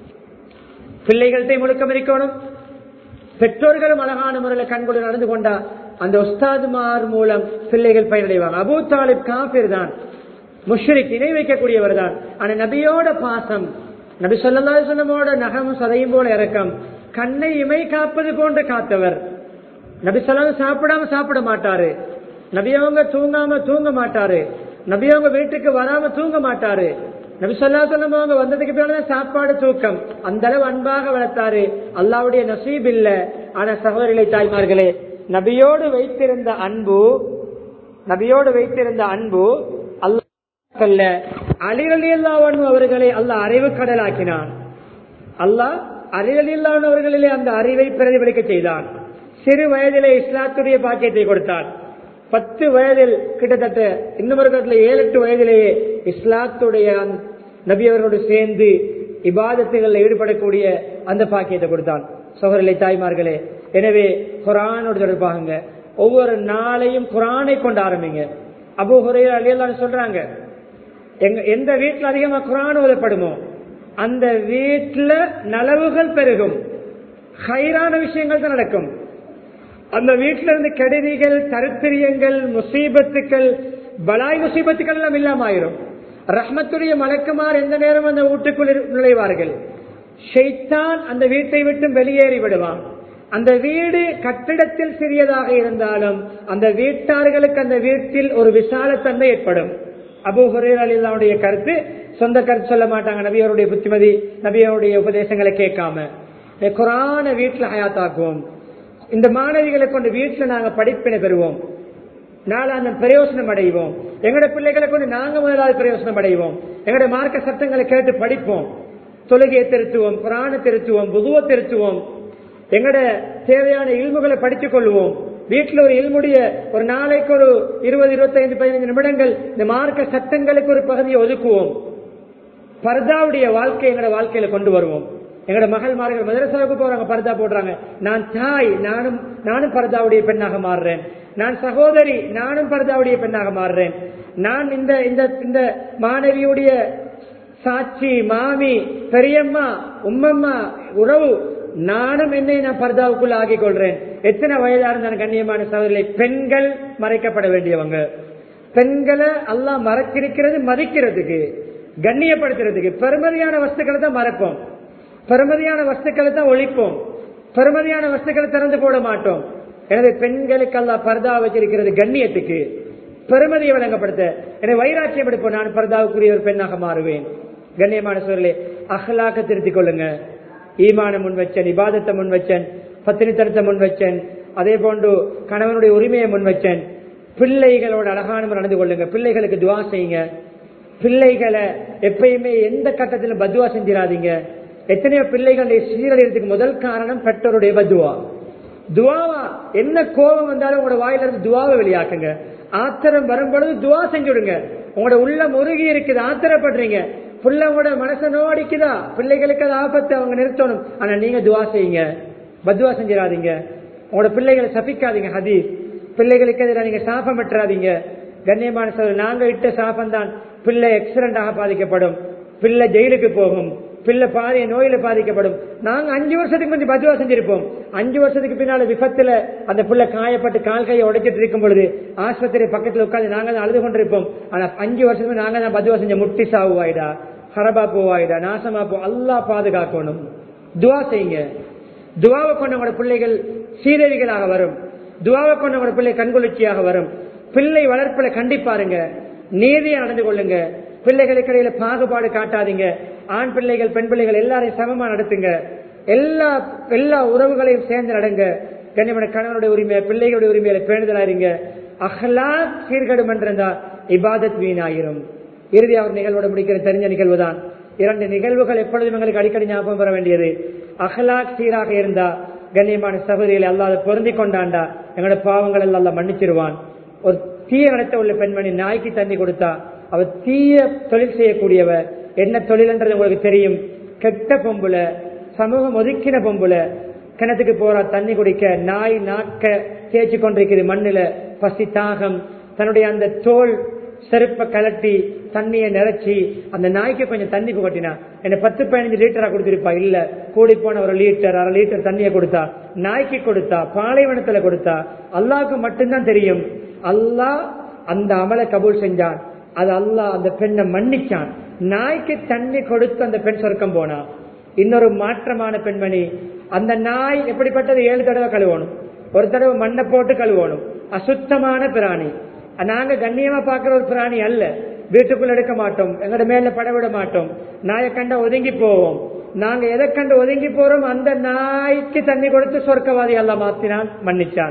பிள்ளைகள்கிட்ட முழுக்க மதிக்கணும் பெற்றோர்களும் அழகான முறையில் கண்கொண்டு நடந்து கொண்டா அந்த உஸ்தாதுமார் மூலம் பிள்ளைகள் பயனடைவாங்க அபூ தாலிப் காபிர் தான் முஷ்ரிக் இணை வைக்கக்கூடியவர் தான் ஆனா நபியோட பாசம் நபி சொல்லா சொல்லமோட நகமும் சதையும் போல இறக்கம் கண்ணை இமை காப்பது போன்று காத்தவர் நபி சொல்லாம சாப்பிடாம சாப்பிட மாட்டாரு நபி அவங்க தூங்காம தூங்க மாட்டாரு நபி அவங்க வீட்டுக்கு வராம தூங்க மாட்டாரு நபி சொல்லா சொல்லம் அவங்க வந்ததுக்கு பின்னாடி சாப்பாடு தூக்கம் அந்த அளவு அன்பாக வளர்த்தாரு அல்லாவுடைய நசீப் இல்ல ஆனா சகோதரிகளை தாய்மார்களே நபியோடு வைத்திருந்த அன்பு நபியோடு வைத்திருந்த அன்பு அல்ல அலிரலி அல்லாவன் அவர்களை அல்லாஹ் அறிவு கடலாக்கினான் அல்லாஹ் அலிரலி அவர்களிலே அந்த அறிவை பிரதிபலிக்க செய்தான் சிறு வயதிலே இஸ்லாத்துடைய பாக்கியத்தை கொடுத்தான் பத்து வயதில் கிட்டத்தட்ட இன்னும் ஒரு கட்டத்தில் ஏழு எட்டு வயதிலேயே இஸ்லாத்துடைய அந்த நபி அவர்களோடு சேர்ந்து இபாதத்துகளில் ஈடுபடக்கூடிய அந்த பாக்கியத்தை கொடுத்தான் சோதரிலை தாய்மார்களே எனவே குரானோடு தொடர்பாகுங்க ஒவ்வொரு நாளையும் குரானை கொண்டு ஆரம்பிங்க அபு ஹுரையர் அலியல்லான்னு சொல்றாங்க எங்க எந்த வீட்டில் அதிகமா குரான் ஓதப்படுமோ அந்த வீட்டில் நலவுகள் பெருகும் ஹைரான விஷயங்கள் தான் நடக்கும் அந்த வீட்டில இருந்து கெடுதிகள் தருத்திரியங்கள் முசீபத்துக்கள் பலாய் முசீபத்துக்கள் எல்லாம் இல்லாம ஆயிரும் ரஹ்மத்துடைய மலக்குமார் எந்த நேரம் அந்த வீட்டுக்குள் இரு- நுழைவார்கள் ஷைத்தான் அந்த வீட்டை விட்டு வெளியேறி விடுவான் அந்த வீடு கட்டிடத்தில் சிறியதாக இருந்தாலும் அந்த வீட்டார்களுக்கு அந்த வீட்டில் ஒரு விசாலத்தன்மை ஏற்படும் அபு ஹுரேர் அலிலாவுடைய கருத்து சொந்த கருத்து சொல்ல மாட்டாங்க நபியருடைய புத்திமதி நபியருடைய உபதேசங்களை கேட்காம இந்த குரான வீட்டில் ஹயாத்தாக்குவோம் இந்த மாணவிகளை கொண்டு வீட்டில் நாங்க படிப்பினை பெறுவோம் நாளாந்தம் பிரயோசனம் அடைவோம் எங்கட பிள்ளைகளை கொண்டு நாங்க முதலாவது பிரயோசனம் அடைவோம் எங்கட மார்க்க சட்டங்களை கேட்டு படிப்போம் தொழுகையை திருத்துவோம் புராண திருத்துவோம் புதுவ திருத்துவோம் எங்கட தேவையான இல்முகளை படித்துக் கொள்வோம் வீட்டில் ஒரு இல்முடைய ஒரு நாளைக்கு ஒரு இருபது இருபத்தைந்து பதினைந்து நிமிடங்கள் இந்த மார்க்க சட்டங்களுக்கு ஒரு பகுதியை ஒதுக்குவோம் பர்தாவுடைய வாழ்க்கை எங்கட வாழ்க்கையில கொண்டு வருவோம் எங்கட மகள்மார்கள் மதரசாவுக்கு போறாங்க பர்தா போடுறாங்க நான் தாய் நானும் நானும் பர்தாவுடைய பெண்ணாக மாறுறேன் நான் சகோதரி நானும் பர்தாவுடைய பெண்ணாக மாறுறேன் நான் இந்த இந்த இந்த மாணவியுடைய சாட்சி மாமி பெரியம்மா உம்மம்மா உறவு நானும் என்னை நான் பர்தாவுக்குள் ஆகிக் கொள்றேன் எத்தனை வயதா இருந்தாலும் கண்ணியமான சகோதரி பெண்கள் மறைக்கப்பட வேண்டியவங்க பெண்களை அல்லாஹ் மறைச்சிருக்கிறது மதிக்கிறதுக்கு கண்ணியப்படுத்துறதுக்கு பெருமதியான வஸ்துக்களை தான் மறைப்போம் பெருமதியான வஸ்துக்களை தான் ஒழிப்போம் பெருமதியான வஸ்துக்களை திறந்து போட மாட்டோம் எனவே பெண்களுக்கு அல்லாஹ் பர்தா வச்சிருக்கிறது கண்ணியத்துக்கு பெருமதியை வழங்கப்படுத்த எனவே வைராக்கியம் எடுப்போம் நான் பர்தாவுக்குரிய ஒரு பெண்ணாக மாறுவேன் கண்ணியமான சூழலே அஹ்லாக்க திருத்திக் கொள்ளுங்க ஈமான முன் வச்சன் இபாதத்தை முன் வச்சன் பத்தினித்தனத்தை முன் வச்சன் அதே போன்று கணவனுடைய உரிமையை முன் வச்சன் பிள்ளைகளோட அழகான முறை நடந்து கொள்ளுங்க பிள்ளைகளுக்கு துவா செய்யுங்க பிள்ளைகளை எப்பயுமே எந்த கட்டத்திலும் பத்துவா செஞ்சிடாதீங்க எத்தனையோ பிள்ளைகளுடைய சீரழியறதுக்கு முதல் காரணம் பெற்றோருடைய பத்துவா துவாவா என்ன கோபம் வந்தாலும் உங்களோட வாயில இருந்து துவாவை வெளியாக்குங்க ஆத்திரம் வரும் பொழுது துவா செஞ்சு விடுங்க உங்களோட உள்ள முருகி இருக்குது ஆத்திரப்படுறீங்க புள்ள உங்களோட மனசை நோடிக்குதா பிள்ளைகளுக்கு அது ஆபத்து அவங்க நிறுத்தணும் ஆனா நீங்க துவா செய்யுங்க பத்துவா செஞ்சிடாதீங்க உங்களோட பிள்ளைகளை சபிக்காதீங்க ஹதீஸ் பிள்ளைகளுக்கு எதிராக நீங்க சாபம் பெற்றாதீங்க கண்ணியமான சொல்ல நாங்க இட்ட சாபம் தான் பிள்ளை எக்ஸலண்டாக பாதிக்கப்படும் பிள்ளை ஜெயிலுக்கு போகும் பிள்ளை பாதி நோயில பாதிக்கப்படும் நாங்க அஞ்சு வருஷத்துக்கு கொஞ்சம் பதுவா செஞ்சிருப்போம் அஞ்சு வருஷத்துக்கு பின்னால விபத்துல அந்த புள்ள காயப்பட்டு கால் கையை உடைச்சிட்டு இருக்கும் பொழுது ஆஸ்பத்திரி பக்கத்துல உட்காந்து நாங்க தான் அழுது கொண்டிருப்போம் ஆனா அஞ்சு வருஷத்துக்கு நாங்க தான் பதுவா செஞ்ச முட்டி சாவுவாயிடா ஹரபா போவாயிடா நாசமா போ அல்லாஹ் பாதுகாக்கணும் துவா செய்யுங்க துவாவை கொண்ட உங்களோட பிள்ளைகள் சீரழிகளாக வரும் துவாவை கொண்ட உங்களோட பிள்ளை கண்குளிர்ச்சியாக வரும் பிள்ளை வளர்ப்புல கண்டிப்பாருங்க நீதியா நடந்து கொள்ளுங்க பிள்ளைகளுக்கு இடையில பாகுபாடு காட்டாதீங்க ஆண் பிள்ளைகள் பெண் பிள்ளைகள் எல்லாரையும் சமமா நடத்துங்க எல்லா எல்லா உறவுகளையும் சேர்ந்து நடங்க கண்ணியமான கணவனுடைய உரிமை பிள்ளைகளுடைய உரிமையில பேணுதலாயிருங்க அஹ்லா சீர்கடும் என்றா இபாதத் வீணாயிரும் இறுதி அவர் நிகழ்வோட முடிக்கிற தெரிஞ்ச நிகழ்வு தான் இரண்டு நிகழ்வுகள் எப்பொழுதும் எங்களுக்கு அடிக்கடி ஞாபகம் வர வேண்டியது அஹ்லாக் சீராக இருந்தா கண்ணியமான சகோதரிகளை அல்லாத பொருந்தி கொண்டாண்டா எங்களோட பாவங்கள் எல்லாம் மன்னிச்சிருவான் ஒரு தீய நடத்த உள்ள பெண்மணி நாய்க்கு தண்ணி கொடுத்தா அவ தீய தொழில் செய்யக்கூடியவ என்ன தொழில்ன்றது உங்களுக்கு தெரியும் கெட்ட பொம்புல சமூகம் ஒதுக்கின பொம்புல கிணத்துக்கு போறா தண்ணி குடிக்க நாய் நாக்க தேய்ச்சி கொண்டிருக்குது மண்ணுல பசி தாகம் தன்னுடைய அந்த தோல் செருப்ப கலட்டி தண்ணியை நிறைச்சி அந்த நாய்க்கு கொஞ்சம் தண்ணி புகட்டினா என்ன பத்து பதினஞ்சு லிட்டரா கொடுத்திருப்பா இல்ல கூடி போன ஒரு லிட்டர் அரை லிட்டர் தண்ணியை கொடுத்தா நாய்க்கு கொடுத்தா பாலைவனத்துல கொடுத்தா அல்லாவுக்கு மட்டும்தான் தெரியும் அல்லாஹ் அந்த அமலை கபூல் செஞ்சான் அது அல்லாஹ் அந்த பெண்ணை மன்னிச்சான் நாய்க்கு தண்ணி கொடுத்து அந்த பெண் சொர்க்கம் போனா இன்னொரு மாற்றமான பெண்மணி அந்த நாய் எப்படிப்பட்டது ஏழு தடவை கழுவணும் ஒரு தடவை மண்ணை போட்டு கழுவணும் அசுத்தமான பிராணி நாங்க கண்ணியமா பாக்குற ஒரு பிராணி அல்ல வீட்டுக்குள்ள எடுக்க மாட்டோம் எங்கட மேல படவிட மாட்டோம் நாயை கண்ட ஒதுங்கி போவோம் நாங்க எதை கண்டு ஒதுங்கி போறோம் அந்த நாய்க்கு தண்ணி கொடுத்து சொர்க்கவாதி அல்ல மாத்தினான் மன்னிச்சான்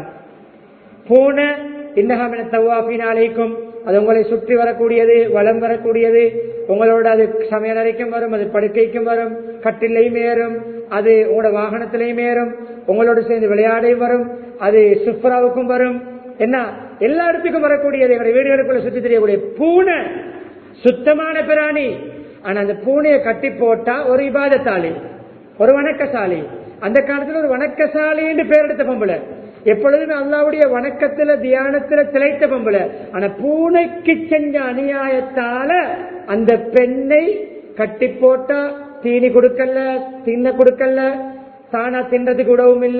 பூனை இன்னகாமின தவாபினாலேக்கும் அது உங்களை சுற்றி வரக்கூடியது வளம் வரக்கூடியது உங்களோட அது சமையல் அறைக்கும் வரும் அது படுக்கைக்கும் வரும் கட்டிலையும் ஏறும் அது உங்களோட வாகனத்திலையும் ஏறும் உங்களோட சேர்ந்து விளையாடையும் வரும் அது சுப்ராவுக்கும் வரும் என்ன எல்லா இடத்துக்கும் வரக்கூடியது எங்களுடைய வீடுகளுக்குள்ள சுத்தி தெரியக்கூடிய பூனை சுத்தமான பிராணி ஆனா அந்த பூனையை கட்டி போட்டா ஒரு இபாதத்தாளி ஒரு வணக்கசாலி அந்த காலத்துல ஒரு வணக்கசாலின்னு பேர் எடுத்த பொம்பளை எப்பொழுதுமே அல்லாவுடைய வணக்கத்துல தியானத்துல திளைத்த பொம்பளை ஆனா பூனைக்கு செஞ்ச அநியாயத்தால அந்த பெண்ணை கட்டி போட்டா தீனி கொடுக்கல தின்ன கொடுக்கல தானா தின்றதுக்கு உடவும் இல்ல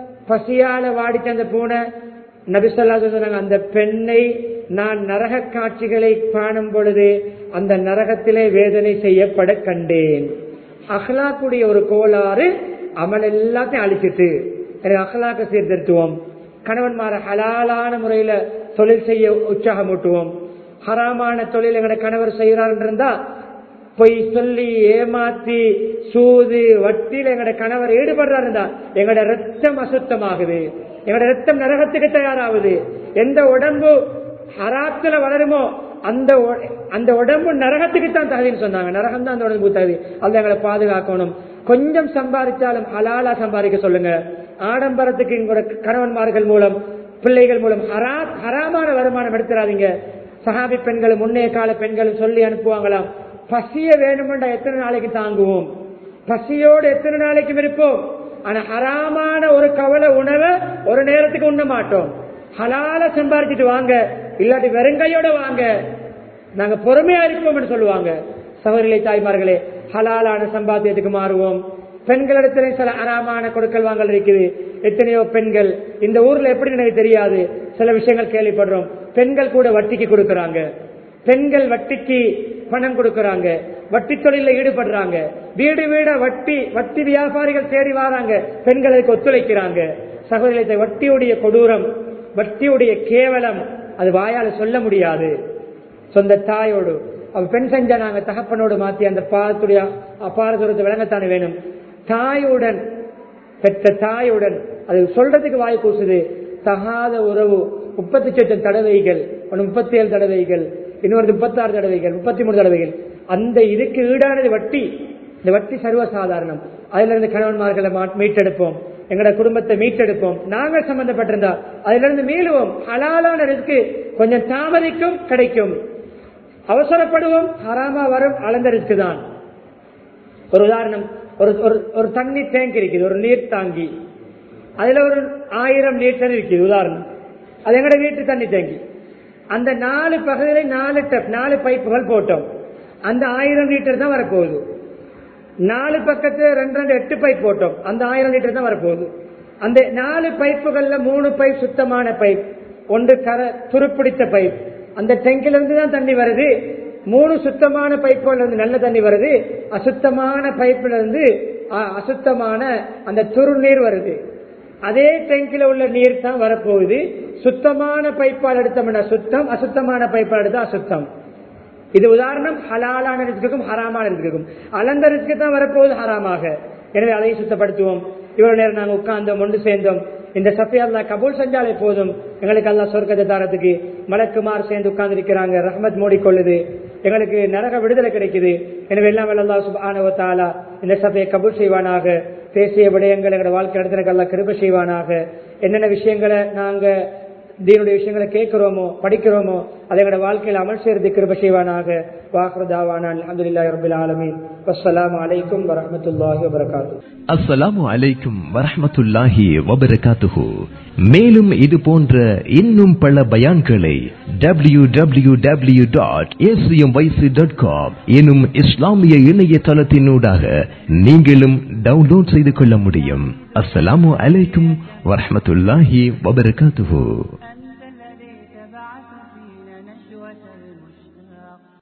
பசியால வாடிச்ச அந்த பூனை நபிசல்லா சொன்னாங்க அந்த பெண்ணை நான் நரக காட்சிகளை காணும் பொழுது அந்த நரகத்திலே வேதனை செய்யப்பட கண்டேன் அஹ்லாக்குடைய ஒரு கோளாறு அமல் எல்லாத்தையும் அழிச்சிட்டு அஹ்லாக்க சீர்திருத்துவோம் கணவன்மார ஹலாலான முறையில தொழில் செய்ய உற்சாகமூட்டுவோம் ஹராமான தொழில் எங்கட கணவர் செய்யறார் இருந்தா பொய் சொல்லி ஏமாத்தி சூது வட்டியில் எங்கட கணவர் ஈடுபடுறாரு இருந்தா எங்கட ரத்தம் அசுத்தமாகுது எங்கட ரத்தம் நரகத்துக்கு தயாராகுது எந்த உடம்பு ஹராத்துல வளருமோ அந்த அந்த உடம்பு நரகத்துக்கு தான் தகுதின்னு சொன்னாங்க நரகம் தான் அந்த உடம்பு தகுதி அது எங்களை பாதுகாக்கணும் கொஞ்சம் சம்பாதிச்சாலும் ஹலாலா சம்பாதிக்க சொல்லுங்க ஆடம்பரத்துக்கு எங்களோட கணவன்மார்கள் மூலம் பிள்ளைகள் மூலம் ஹரா ஹராமான வருமானம் எடுத்துறாதீங்க சகாபி பெண்களும் முன்னைய கால பெண்களும் சொல்லி அனுப்புவாங்களாம் பசிய வேணுமெண்டா எத்தனை நாளைக்கு தாங்குவோம் பசியோடு எத்தனை நாளைக்கு இருப்போம் ஆனா ஹராமான ஒரு கவலை உணவை ஒரு நேரத்துக்கு உண்ண மாட்டோம் ஹலால சம்பாரிச்சிட்டு வாங்க இல்லாட்டி வெறுங்கையோட வாங்க நாங்க பொறுமையா இருப்போம்னு சொல்லுவாங்க சகோதரிகளை தாய்மார்களே ஹலாலான சம்பாத்தியத்துக்கு மாறுவோம் பெண்களிடத்திலே சில அறாமான கொடுக்கல் வாங்கல் இருக்குது எத்தனையோ பெண்கள் இந்த ஊர்ல எப்படி எனக்கு தெரியாது சில விஷயங்கள் கேள்விப்படுறோம் பெண்கள் கூட வட்டிக்கு கொடுக்கறாங்க பெண்கள் வட்டிக்கு பணம் கொடுக்கறாங்க வட்டி தொழில ஈடுபடுறாங்க வீடு வீட வட்டி வட்டி வியாபாரிகள் தேடி வராங்க பெண்களுக்கு ஒத்துழைக்கிறாங்க சகோதரத்தை வட்டியுடைய கொடூரம் வட்டியுடைய கேவலம் அது வாயால சொல்ல முடியாது சொந்த தாயோடு அவ பெண் செஞ்ச நாங்க தகப்பனோடு மாத்தி அந்த பாதத்துடைய அபார தூரத்தை விளங்கத்தானே வேணும் தாயுடன் பெற்ற தாயுடன் அது சொல்றதுக்கு வாய் கூசுது தகாத உறவு முப்பத்தி சொச்சம் தடவைகள் ஒன்று முப்பத்தி ஏழு தடவைகள் இன்னொரு முப்பத்தி ஆறு தடவைகள் முப்பத்தி மூணு தடவைகள் அந்த இதுக்கு ஈடானது வட்டி இந்த வட்டி சர்வசாதாரணம் அதுல இருந்து கணவன்மார்களை மீட்டெடுப்போம் எங்களோட குடும்பத்தை மீட்டெடுப்போம் நாங்கள் சம்பந்தப்பட்டிருந்தா அதுல இருந்து மீளுவோம் ஹலாலான ரிஸ்க்கு கொஞ்சம் தாமதிக்கும் கிடைக்கும் அவசரப்படுவோம் ஹராமா வரும் அளந்த ரிஸ்க் தான் ஒரு உதாரணம் ஒரு ஒரு தண்ணி டேங்க் இருக்குது ஒரு நீர் தாங்கி அதுல ஒரு ஆயிரம் லிட்டர் இருக்குது உதாரணம் அது எங்கட வீட்டு தண்ணி டேங்கி அந்த நாலு பகுதியில நாலு டப் நாலு பைப்புகள் போட்டோம் அந்த ஆயிரம் லிட்டர் தான் வரப்போகுது நாலு பக்கத்துல ரெண்டு ரெண்டு எட்டு பைப் போட்டோம் அந்த ஆயிரம் லிட்டர் தான் வரப்போகுது அந்த நாலு பைப்புகள்ல மூணு பைப் சுத்தமான பைப் ஒன்று கர துருப்பிடித்த பைப் அந்த டெங்கில இருந்து தான் தண்ணி வருது மூணு சுத்தமான பைப்புல இருந்து நல்ல தண்ணி வருது அசுத்தமான பைப்புல இருந்து அ- அசுத்தமான அந்த துருநீர் வருது அதே டெங்கில உள்ள நீர் தான் வரப்போகுது சுத்தமான பைப்பால் எடுத்தோம்னா சுத்தம் அசுத்தமான பைப்பால் எடுத்தா அசுத்தம் இது உதாரணம் ஹலாலான ரிஸ்க்குக்கும் ஹராமான ரிஸ்க்குக்கும் அலந்த ரிஸ்க்கு தான் வரப்போகுது ஹராமாக எனவே அதையும் சுத்தப்படுத்துவோம் இவ்வளவு நேரம் நாங்கள் உட்கார்ந்தோம் ஒன்று சேர்ந்தோம் இந்த சஃபி அல்லா கபூல் செஞ்சாலே போதும் எங்களுக்கு அல்லா சொர்க்கத்தை தாரத்துக்கு மலக்குமார் சேர்ந்து உட்கார்ந்து இருக்கிறாங்க ரஹ்மத் மூடிக்கொள்ளுது எங்களுக்கு நரக விடுதலை கிடைக்குது எனவே எல்லாம் அல்லா சுபானவ தாலா இந்த சபையை கபூல் செய்வானாக பேசிய விடயங்கள் எங்களோட வாழ்க்கை நடத்தினக்கு அல்லா கிருப செய்வானாக என்னென்ன விஷயங்களை நாங்க தீனுடைய விஷயங்களை கேட்கிறோமோ படிக்கிறோமோ அதை எங்களோட வாழ்க்கையில் அமல் செய்யறது கிருப செய்வானாக வாக்குதாவான அலமதுல்லாஹி ரபில் ஆலமீன் வஸ்ஸலாமு அலைக்கும் வரஹ்மத்துல்லாஹி வபரகாத்துஹு அஸ்ஸலாமு அலைக்கும் வரஹ்மத்துல்லாஹி வபரகாத்துஹு மேலும் இது போன்ற இன்னும் பல பயான்களை W W W dot dot com எனும் இஸ்லாமிய இணையதளத்தினூடாக நீங்களும் டவுன்லோட் செய்து கொள்ள முடியும் அஸ்ஸலாமு அலைக்கும் வரஹ்மத்துல்லாஹி வபரகாத்துஹு